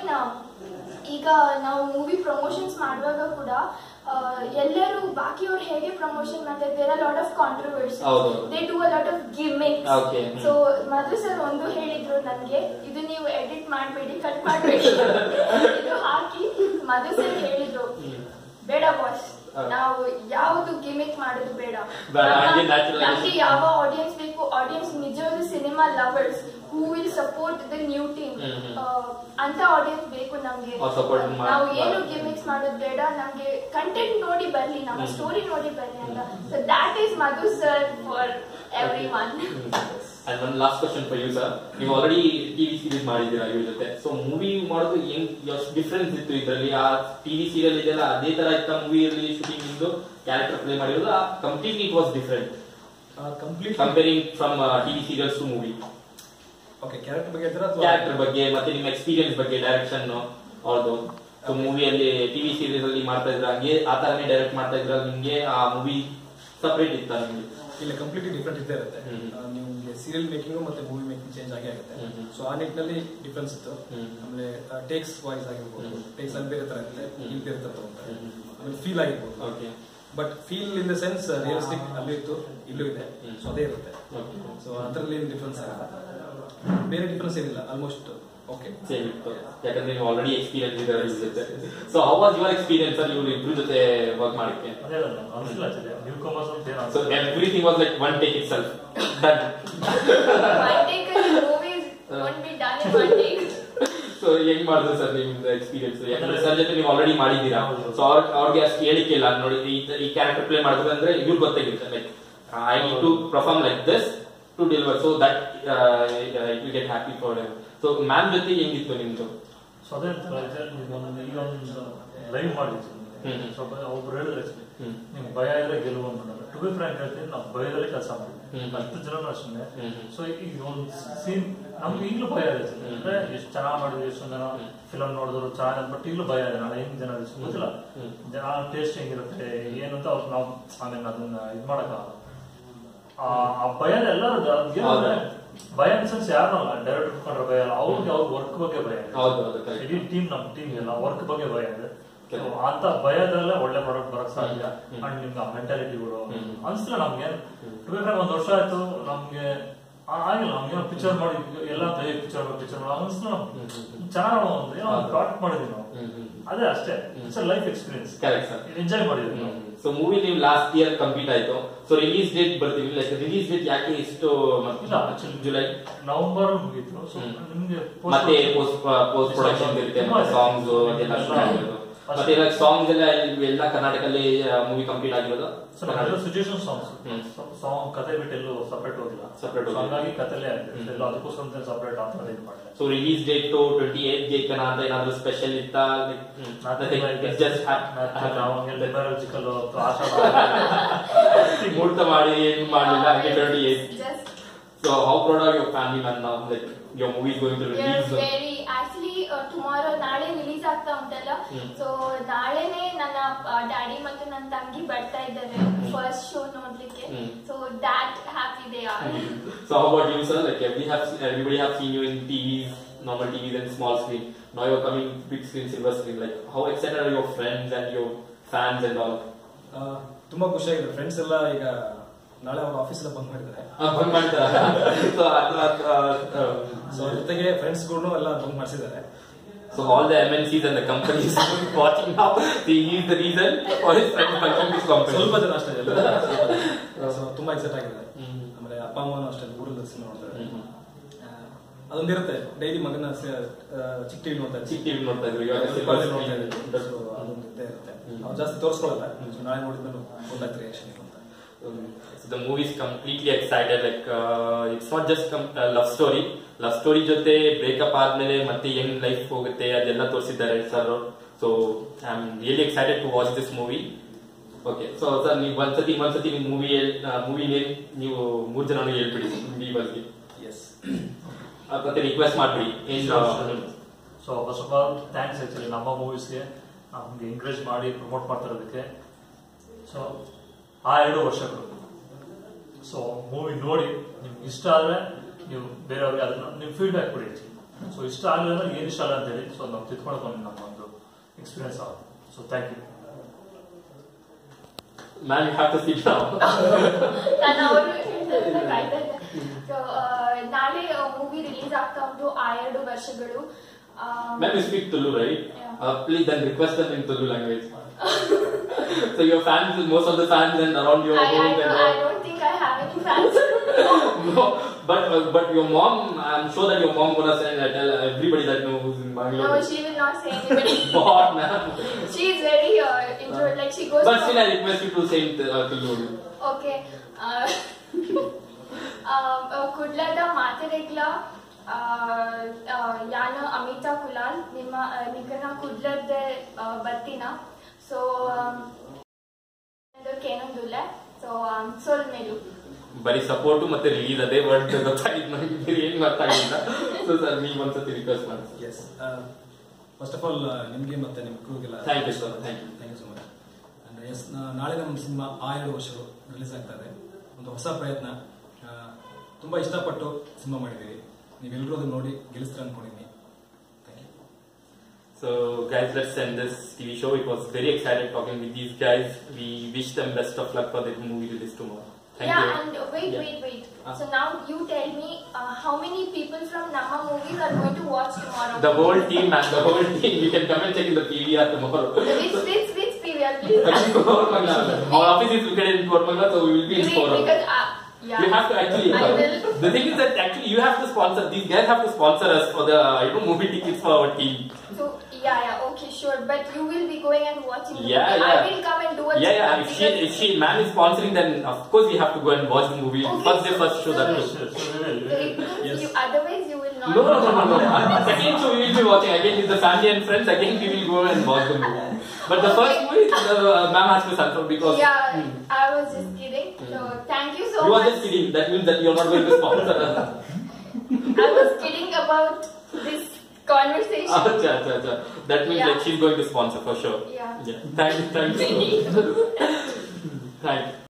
ಈಗ ನಾವು ಮೂವಿ ಪ್ರಮೋಷನ್ಸ್ ಮಾಡುವಾಗ ಕೂಡ ಆ, ಎಲ್ಲರೂ ಬಾಕಿಯವ್ರು ಹೇಗೆ ಪ್ರಮೋಷನ್ ಮಾಡ್ತಾರೆ there are lot of controversy ಹೌದು. They do a lot of gimmicks Okay. Hmm. So Madhu sir ಒಂದು ಹೇಳಿದ್ರು ನನ್ಗೆ ಇದು ನೀವು ಎಡಿಟ್ ಮಾಡಬೇಡಿ ಕಟ್ ಮಾಡಬೇಡಿ ಇದು ಹಾಕಿ ಮಧು ಸರ್ ಹೇಳಿದ್ರು ಬೇಡ ಬಾಸ್ ಹಾ. ನಾವು ಯಾವುದು ಗಿಮಿಕ್ ಮಾಡೋದು ಬೇಡ ಬೇಡ, ನಮ್ಮ- ಹಾಗೆ naturalization. ನಮ್ಗೆ ಯಾವ ಆಡಿಯನ್ಸ್ ಬೇಕು ಆಡಿಯನ್ಸ್ ನಿಜವಾದ cinema lovers who will support the new team hmm, hmm. ಅಂತ ಆಡಿಯನ್ಸ್ ಬೇಕು ನಮ್ಗೆ ಅವ್ರು support ಮಾಡ್- ನಾವು ಏನು ಮಾಡ್- ಗಿಮಿಕ್ಸ್ ಮಾಡೋದು ಬೇಡ ನಮ್ಗೆ ಕಂಟೆಂಟ್ ನೋಡಿ ಬರ್ಲಿ ನಮ್ಮ ಹ್ಮ್. ಸ್ಟೋರಿ ನೋಡಿ ಬರ್ಲಿ ಅಂತ so that is Madhu sir for every one and one last question for you sir ನೀವು ಆಲ್ರೆಡಿ ಟಿವಿ ಸೀರೀಸ್ ಮಾಡಿದ್ದೀರಾ ಇವ್ರ ಜೊತೆ ಸೊ ಮೂವಿ ಮಾಡೋದು ಹೆಂಗ್ ಎಷ್ಟು ಡಿಫ್ರೆನ್ಸ್ ಇತ್ತು ಇದರಲ್ಲಿ ಆ ಟಿವಿ ಸೀರಿಯಲ್ ಇದೆಯಲ್ಲ ಅದೇ ತರ ಇತ್ತ ಮೂವಿಯಲ್ಲಿ ಶೂಟಿಂಗ್ ಇಂದು ಕ್ಯಾರೆಕ್ಟರ್ ಪ್ಲೇ ಮಾಡಿರೋದು completely it was different complete comparing from TV serials to movie okay character ಬಗ್ಗೆ ಹೇಳ್ತೀರಾ ಅಥವಾ ಕ್ಯಾರೆಕ್ಟರ್ ಬಗ್ಗೆ ಮತ್ತೆ ನಿಮ್ಮ ಎಕ್ಸ್ಪೀರಿಯನ್ಸ್ ಬಗ್ಗೆ ಡೈರೆಕ್ಷನ್ ಅವ್ರದ್ದು ಸೊ ಮೂವಿಯಲ್ಲಿ ಟಿವಿ ಸೀರೀಸ್ ಅಲ್ಲಿ ಮಾಡ್ತಾ ಇದ್ರ ಹಂಗೆ ಆ ತರನೇ ಡೈರೆಕ್ಟ್ ಮಾಡ್ತಾ ಇದ್ರ ನಿಮ್ಗೆ ಆ ಮೂವಿ ಸಪರೇಟ್ ಇತ್ತ ನಿಮ್ಗೆ ಇಲ್ಲ ಕಂಪ್ಲೀಟ್ಲಿ ಡಿಫ್ರೆಂಟ್ ಇದ್ದೇ ಇರುತ್ತೆ ಹ್ಮ್. ಆ, ನಿಮ್ಗೆ ಸೀರಿಯಲ್ ಮೇಕಿಂಗ್ ಮತ್ತೆ ಮೂವಿ ಮೇಕಿಂಗ್ ಚೇಂಜ್ ಆಗೇ ಆಗುತ್ತೆ ಹ್ಮ್ ಹ್ಮ್. ಸೊ ಆ ನಿಟ್ಟಿನಲ್ಲಿ ಡಿಫ್ರೆನ್ಸ್ ಇತ್ತು ಹ್ಮ್. ಆಮೇಲೆ ಟೇಕ್ಸ್ ವಾಯ್ಸ್ ಆಗಿರ್ಬೋದು ಹ್ಮ್. ಟೇಕ್ಸ್ ಅಲ್ಲಿ ಬೇರೆ ತರ ಇರುತ್ತೆ ಹ್ಮ್. ಇಲ್ಲಿ ಬೇರೆ ತರ ತಗೊಂತಾರೆ ಹ್ಮ್. ಆಮೇಲೆ ಫೀಲ್ ಆಗಿರ್ಬೋದು okay but feel in the sense realistic ಅಲ್ಲೂ ಇತ್ತು ಇಲ್ಲೂ ಇದೆ ಹ್ಮ್. ಸೊ ಅದೇ ಇರುತ್ತೆ ಓಕೆ ಸೊ ಅದರಲ್ಲಿ ಏನು ಡಿಫ್ರೆನ್ಸ್ ಬೇರೆ ಡಿಫ್ರೆನ್ಸ್ ಏನಿಲ್ಲ ಆಲ್ಮೋಸ್ಟ್ ಓಕೆ ಸೇಮ್ ಇತ್ತು ಯಾಕಂದ್ರೆ ನೀವು ಆಲ್ರೆಡಿ ಎಕ್ಸ್ಪೀರಿಯನ್ಸ್ ಇದ್ದಾರೆ ಇವ್ರ ಜೊತೆ so how was your experience ಅಲ್ಲಿ ಇವ್ರು ಇಬ್ರು ಜೊತೆ ವರ್ಕ್ ಮಾಡಕ್ಕೆ ಅದೇ ಅಲ್ಲ ಅನ್ಸಿಲ್ಲ ಆಕ್ಚುಲಿ ನ್ಯೂ ಕಮರ್ಸ್ ಅಂತ ಏನು ಸೊ ಅನ್ಸಿಲ್ಲ everything was like one take itself done My take on movies won't be done in one take. So ಹೆಂಗ್ ಮಾಡಿದ್ರು ಸರ್ ನಿಮ್ದು ಎಕ್ಸ್ಪೀರಿಯನ್ಸ್ ಯಾಕಂದ್ರೆ ಸರ್ ಜೊತೆ ನೀವು ಆಲ್ರೆಡಿ ಮಾಡಿದ್ದೀರಾ ಸೊ ಅವ್ರ ಅವ್ರಿಗೆ ಅಷ್ಟು ಹೇಳಿಕೆ ಇಲ್ಲ ನೋಡಿ ಈ- ಈ ಕ್ಯಾರೆಕ್ಟರ್ ಪ್ಲೇ ಮಾಡ್ಬೇಕಂದ್ರೆ ಇವ್ರು ಗೊತ್ತಾಗಿರುತ್ತೆ like I need to perform like this to deliver so that it will get happy for so ma'am ಜೊತೆ ಹೆಂಗಿತ್ತು ನಿಮ್ದು ಸೊ ಅದೇ ಒಂದು ಈಗ ಒಂದು ಲೈವ್ ಮಾಡಿದ್ವಿ ಹ್ಮ್ ಹ್ಮ್. ಸ್ವಲ್ಪ ಒಬ್ರು ಹೇಳಿದ್ರೆ ಹ್ಮ್. ನಿಮ್ಗೆ ಭಯ ಇದ್ರೆ ಗೆಲುವು ಅಂತ ಟು ಬಿ ಫ್ರಾಂಕ್ ಹೇಳ್ತೀನಿ ನಾವು ಭಯದಲ್ಲಿ ಕೆಲಸ ಹ್ಮ್. ಮಾಡ್ತೀವಿ ಹತ್ತು ಜನನು ಅಷ್ಟೇ ಹ್ಮ್ ಹ್ಮ್. ಸೊ ಈಗ ಒಂದು ಸೀನ್ ನಮ್ಗೆ ಈಗಲೂ ಭಯ ಇದೆ actually. ಅಂದ್ರೆ ಎಷ್ಟು ಚೆನ್ನಾಗಿ ಮಾಡಿದ್ವಿ ಎಷ್ಟು ಜನ ಹ್ಮ್. ಫಿಲಮ್ ನೋಡಿದ್ರು ಚೆನ್ನಾಗಿ ಬಟ್ ಈಗಲೂ ಭಯ ಇದೆ ನಾಳೆ ಹೆಂಗ್ ಜನ ಇಷ್ಟು ಗೊತ್ತಿಲ್ಲ ಹ್ಮ್. ಜನ ಟೇಸ್ಟ್ ಹೆಂಗಿರುತ್ತೆ ಏನು ಅಂತ ಅವ್ರು ನಾವು ಆಮೇಲೆ ಅದನ್ನ ಇದು ಮಾಡಕ್ಕಾಗಲ್ಲ ಆ ಆ ಭಯ ಎಲ್ಲರೂ ಹೌದು. ಭಯ ಅನ್ಸನ್ಸ್ ಯಾರನ್ನಲ್ಲ ಡೈರೆಕ್ಟ್ ಇಟ್ಕೊಂಡ್ರೆ ಭಯ ಅಲ್ಲ ಅವ್ರಿಗೆ ಅವ್ರ ವರ್ಕ್ ಬಗ್ಗೆ ಭಯ ಇದೆ ಹೌದು ಹೌದು correct. ಇಡೀ ಟೀಮ್ ನಮ್ ಟೀಮ್ ಎಲ್ಲ ವರ್ಕ್ ಬಗ್ಗೆ ಭಯ ಇದೆ So, Correct. ಅಂತ ಭಯದಲ್ಲೇ ಒಳ್ಳೆ ಪ್ರಾಡಕ್ಟ್ ಬರಕ್ ಸಾಧ್ಯ ಹ್ಮ್. ಅಂಡ್ ನಿಮ್ಗೆ ಮೆಂಟಾಲಿಟಿಗಳು ಹ್ಮ್. ಅನ್ಸಿಲ್ಲ ನಮ್ಗೆ ಹ್ಮ್. ಟು ಒಂದ್ ವರ್ಷ ಆಯ್ತು ನಮ್ಗೆ ಆ- ಆಗಿಲ್ಲ ನಮ್ಗೆ ಪಿಕ್ಚರ್ ಮಾಡಿ ಎಲ್ಲ ಪಿಕ್ಚರ್ ಪಿಕ್ಚರ್ ಅನ್ಸಿಲ್ಲ ಹ್ಮ್, ಹ್ಮ್, ಹ್ಮ್. ಚೆನ್ನಾಗಿ ಒಂದು ಏನೋ ಹೌದು. ಪ್ರಾಡಕ್ಟ್ ಮಾಡಿದ್ವಿ ನಾವು ಹ್ಮ್ ಹ್ಮ್ ಹ್ಮ್. ಅದೇ ಅಷ್ಟೇ hmm. It's life experience Correct, sir. Enjoy ಮಾಡಿದ್ವಿ ನಾವು ಸೊ ಮೂವಿ ನೀವು ಲಾಸ್ಟ್ ಇಯರ್ ಕಂಪ್ಲೀಟ್ ಆಯ್ತು ಸೊ ರಿಲೀಸ್ ಡೇಟ್ ಬರ್ತೀವಿ ಲೈಕ್ ರಿಲೀಸ್ ಡೇಟ್ ಯಾಕೆ ಇಷ್ಟು ಇಲ್ಲ, actually- ಜುಲೈ ನವಂಬರ್ ಮುಗೀತು ಸೊ ಹ್ಮ್. ನಿಮ್ಗೆ ಮತ್ತೆ ಪೋಸ್ಟ್ ಪೋಸ್ಟ್ ಪ್ರೊಡಕ್ಷನ್ ಇರುತ್ತೆ ತುಂಬಾ ಇದೆ. ಸಾಂಗ್ಸ್ ಅದೆಲ್ಲ ಎಲ್ಲ ಶುರು ಆಗಿರೋದು ಅಷ್ಟೇ. ಮತ್ತೆ ಎಲ್ಲ ಸಾಂಗ್ಸ್ ಎಲ್ಲ ಇಲ್ಲಿ ಎಲ್ಲ ಕರ್ನಾಟಕದಲ್ಲಿ ಮೂವಿ ಕಂಪ್ಲೀಟ್ ಆಗಿರೋದು ಸೊ ನಮ್ಮೆಲ್ಲ ಸಿಚುಯೇಷನ್ ಸಾಂಗ್ಸ್ ಹ್ಮ್. ಸಾಂಗ್ ಕತೆ ಬಿಟ್ಟು ಎಲ್ಲೂ ಸಪರೇಟ್ ಹೋಗಿಲ್ಲ Separate So ಹೋಗಿಲ್ಲ. ಹಂಗಾಗಿ ಕತೆಲೇ ಆಗಿದೆ ಹ್ಮ್. ಎಲ್ಲ ಅದಕ್ಕೋಸ್ಕರ ಸಪರೇಟ್ ಅಂತ ಇದು ಮಾಡಿದೆ so release date twenty eight date ಅಂತ ಏನಾದ್ರು ಸ್ಪೆಷಲ್ ಇತ್ತ ಜಸ್ಟ್ ಲಿಬರಜಿಕಲ್ ಮುಹೂರ್ತ ಮಾಡಿ ಏನು ಮಾಡಲಿಲ್ಲ ಹಾಗೆ twenty eight Just so how proud are your family man ನಾವು like your movie going to we are release very actually uh, tomorrow ನಾಳೆ ರಿಲೀಸ್ ಆಗ್ತಾ ಉಂಟಲ್ಲ ಹ್ಮ್. ಸೊ ನಾಳೆನೆ ನನ್ನ ಡ್ಯಾಡಿ ಮತ್ತು ನನ್ನ ತಂಗಿ ಬರ್ತಾ ಇದ್ದಾರೆ ಫಸ್ಟ್ ಶೋ ನೋಡ್ಲಿಕ್ಕೆ hmm. So that happy they are So how about you, sir? Like we have everybody have seen you in TVs, normal TVs and small screen. Now you're coming big screen, silver screen. Like how excited are your friends and your fans and all ಆ, ತುಂಬಾ ಖುಷಿಯಾಗಿದೆ friends ಎಲ್ಲ ಈಗ ನಾಳೆ ಅವ್ರ office ಎಲ್ಲ ಬಂದ್ ಮಾಡಿದ್ದಾರೆ ಬಂದ್ ಮಾಡ್ತಾರ ಸೊ ಸೊ ಅವ್ರ ಜೊತೆಗೆ ಫ್ರೆಂಡ್ಸ್ ಗಳು ಎಲ್ಲ ಬಂದ್ ಮಾಡಿಸಿದ್ದಾರೆ So all the MNCs and the companies watching now, he is the reason for his friend function this company. ಸ್ವಲ್ಪ ಜನ ಅಷ್ಟೇ ಎಲ್ಲ ಸೊ ತುಂಬಾ ಎಕ್ಸೈಟ್ ಆಗಿದ್ದಾರೆ ಆಮೇಲೆ ಅಪ್ಪ ಅಮ್ಮನೂ ಅಷ್ಟೇ ಊರಲ್ಲಿ ಸಿನಿಮಾ ನೋಡ್ತಾರೆ ಆ, ಅದೊಂದಿರುತ್ತೆ ಡೈಲಿ ಮಗನ ಸ- ಆ, ಚಿಕ್ಕ ಟಿವಿ ನೋಡ್ತಾ ಇರ್ತೀವಿ. ಚಿಕ್ಕ TV ನೋಡ್ತಾ ಇದ್ರು, ಇವಾಗ ಚಿಕ್ಕ silver TV ನೋಡ್ತಾ screen. ಇರ್ತೀವಿ. So ಅದೊಂದು ಇದ್ದೇ ಇರುತ್ತೆ ಅವ್ರು ಜಾಸ್ತಿ ತೋರಿಸ್ಕೊಳ್ಳಲ್ಲ ಸೊ ನಾಳೆ ನೋಡಿದ್ಮೇಲೆ ಗೊತ್ತಾಗ್ತದೆ ರಿಯಾಕ್ಷನ್ ಅಂತ Um, so the movie is completely excited. Like uh, it's not just com- a love story. Love story ಜೊತೆ ಬ್ರೇಕಪ್ ಆದ್ಮೇಲೆ ಮತ್ತೆ ಹೆಂಗ್ ಲೈಫ್ ಹೋಗುತ್ತೆ ಅದೆಲ್ಲ ತೋರಿಸಿದ್ದಾರೆ sir so I am really excited to watch this movie okay so sir ನೀವು ಒಂದ್ಸತಿ ಒಂದ್ಸತಿ ನೀವು ಮೂವಿ ಮೂವಿ ನೇಮ್ ನೀವು ಮೂರ್ ಜನನು ಹೇಳ್ಬಿಡಿ ಹಿಂದಿ ಬಗ್ಗೆ ಎಸ್ ಆ, ಮತ್ತೆ ರಿಕ್ವೆಸ್ಟ್ ಮಾಡ್ಬಿಡಿ ಏನ್ so first of all thanks actually ನಮ್ಮ ಮೂವೀಸ್ಗೆ ನಮ್ಗೆ ಎಂಕರೇಜ್ ಮಾಡಿ ಪ್ರಮೋಟ್ ಮಾಡ್ತಾ ಇರೋದಕ್ಕೆ ಸೊ ಆ ಎರಡು ವರ್ಷಗಳು ಸೊ ಮೂವಿ ನೋಡಿ ನಿಮ್ಗೆ ಇಷ್ಟ ಆದ್ರೆ ನೀವು ಬೇರೆಯವ್ರಿಗೆ ಅದನ್ನ ನೀವು ಫೀಡ್ಬ್ಯಾಕ್ ಕೊಡಿ ಸೊ ಇಷ್ಟ ಆಗಲಿಲ್ಲ ಅಂದ್ರೆ ಏನು ಇಷ್ಟ ಆಗಲ್ಲ ಅಂತೇಳಿ ಸೊ ನಾವು ತಿಳ್ಕೊಳಕ್ ಒಂದು ನಮ್ಮ ಒಂದು ಎಕ್ಸ್ಪೀರಿಯನ್ಸ್ ಆಗುತ್ತೆ so thank you ma'am you have to sit now ನಾನು ಅವರು ಹೇಳ್ತಾರೆ ಕಾಯ್ತಾ ಇದ್ದೆ So, ಆ, ನಾಳೆ ಮೂವಿ ರಿಲೀಸ್ ಆಗ್ತಾ ಉಂಟು ಆ ಎರಡು ವರ್ಷಗಳು ಆ, Ma'am, you speak Tulu, right? Yeah. Uh, please then request them in Tulu language. so your fans, most of the fans and around your I, I, home and don't, I all. don't think I have any fans. no, but uh, but your mom, I'm sure that your mom gonna send uh, tell everybody that knows in Bangalore. no, she will not say anybody. God, ma'am. she is very uh, introvert. Like she goes. But to- still, I request you to say in uh, Tulu. Okay ಕುಡ್ಲದ ಮಾತೆರೆಗ್ಲ ಆ, ಆ, ಯಾನ ಅಮಿತಾ ಕುಲಾಲ್ ನಿಮ್ಮ ಆ, ನಿಗನ ಕುಡ್ಲದ ಬತ್ತಿನ so ಕೇನೊಂದುಲ್ಲ so ಸೋಲ್ ಮೇಲು ಬರೀ ಸಪೋರ್ಟ್ ಮತ್ತೆ ರಿಲೀಸ್ ಅದೇ ವರ್ಡ್ ಗೊತ್ತಾಗಿದ್ದು ನನಗೆ ಏನ್ ಗೊತ್ತಾಗಿಲ್ಲ ಸೊ ಸರ್ ನೀವು ಒಂದ್ಸತಿ ರಿಕ್ವೆಸ್ಟ್ ಮಾಡಿ ಎಸ್ ಫಸ್ಟ್ ಆಫ್ ಆಲ್ ನಿಮಗೆ ಮತ್ತೆ ನಿಮ್ಮ ಕ್ರೂಗೆಲ್ಲ Thank you, sir. Thank you. Thank you so much and yes ನಾಳೆ ನಮ್ಮ ಸಿನಿಮಾ ಆ ಎರಡು ವರ್ಷಗಳು ರಿಲೀಸ್ ಆಗ್ತಾ ಇದೆ ಒಂದು ಹೊಸ ಪ್ರಯತ್ನ ಆ, ತುಂಬಾ ಇಷ್ಟಪಟ್ಟು ಸಿನಿಮಾ ಮಾಡಿದ್ದೀವಿ ನೀವೆಲ್ಲರೂ ಅದನ್ನ ನೋಡಿ ಗೆಲ್ಲಿಸ್ತೀರ ಅನ್ಕೊಂಡಿದ್ದೀನಿ thank you So, guys, let's end this TV show. It was very excited talking with these guys. We wish them best of luck for the movie release tomorrow. Thank yeah, you. and wait, Yeah. wait, wait. Ah. So now you tell me uh, how many people from Nama movies are going to watch tomorrow? The whole team, man, the whole team. You can come and check in the PVR tomorrow. which which which PVR please? Kormangala. Our office is located in Kormangala, so we will be in Wait, Kormangala. because uh, yeah. You have to actually. I will. The thing is that actually you have to sponsor. These guys have to sponsor us for the you know movie tickets for our team. So yeah, yeah, okay, sure. But you will be going and watching. the Yeah, movie. yeah. I will come and do a Yeah, yeah. check-up If she, because- if she man is sponsoring, then of course we have to go and watch the movie. Okay. First day, first show that. So- too. It means Yes. you, otherwise you will not. No, no, no, no, no. Uh, Second show we will be watching again with the family and friends. Again we will go and watch the movie. But the first movie, the uh, ma'am has to confirm because Yeah, Hmm. I was just kidding. So thank you so you are much. just kidding. That means that you are not going to sponsor us. I was kidding about this conversation. Acha, acha, acha. That means Yeah. that she's going to sponsor for sure. Yeah. Yeah. Thank you. Thank you. Thank you.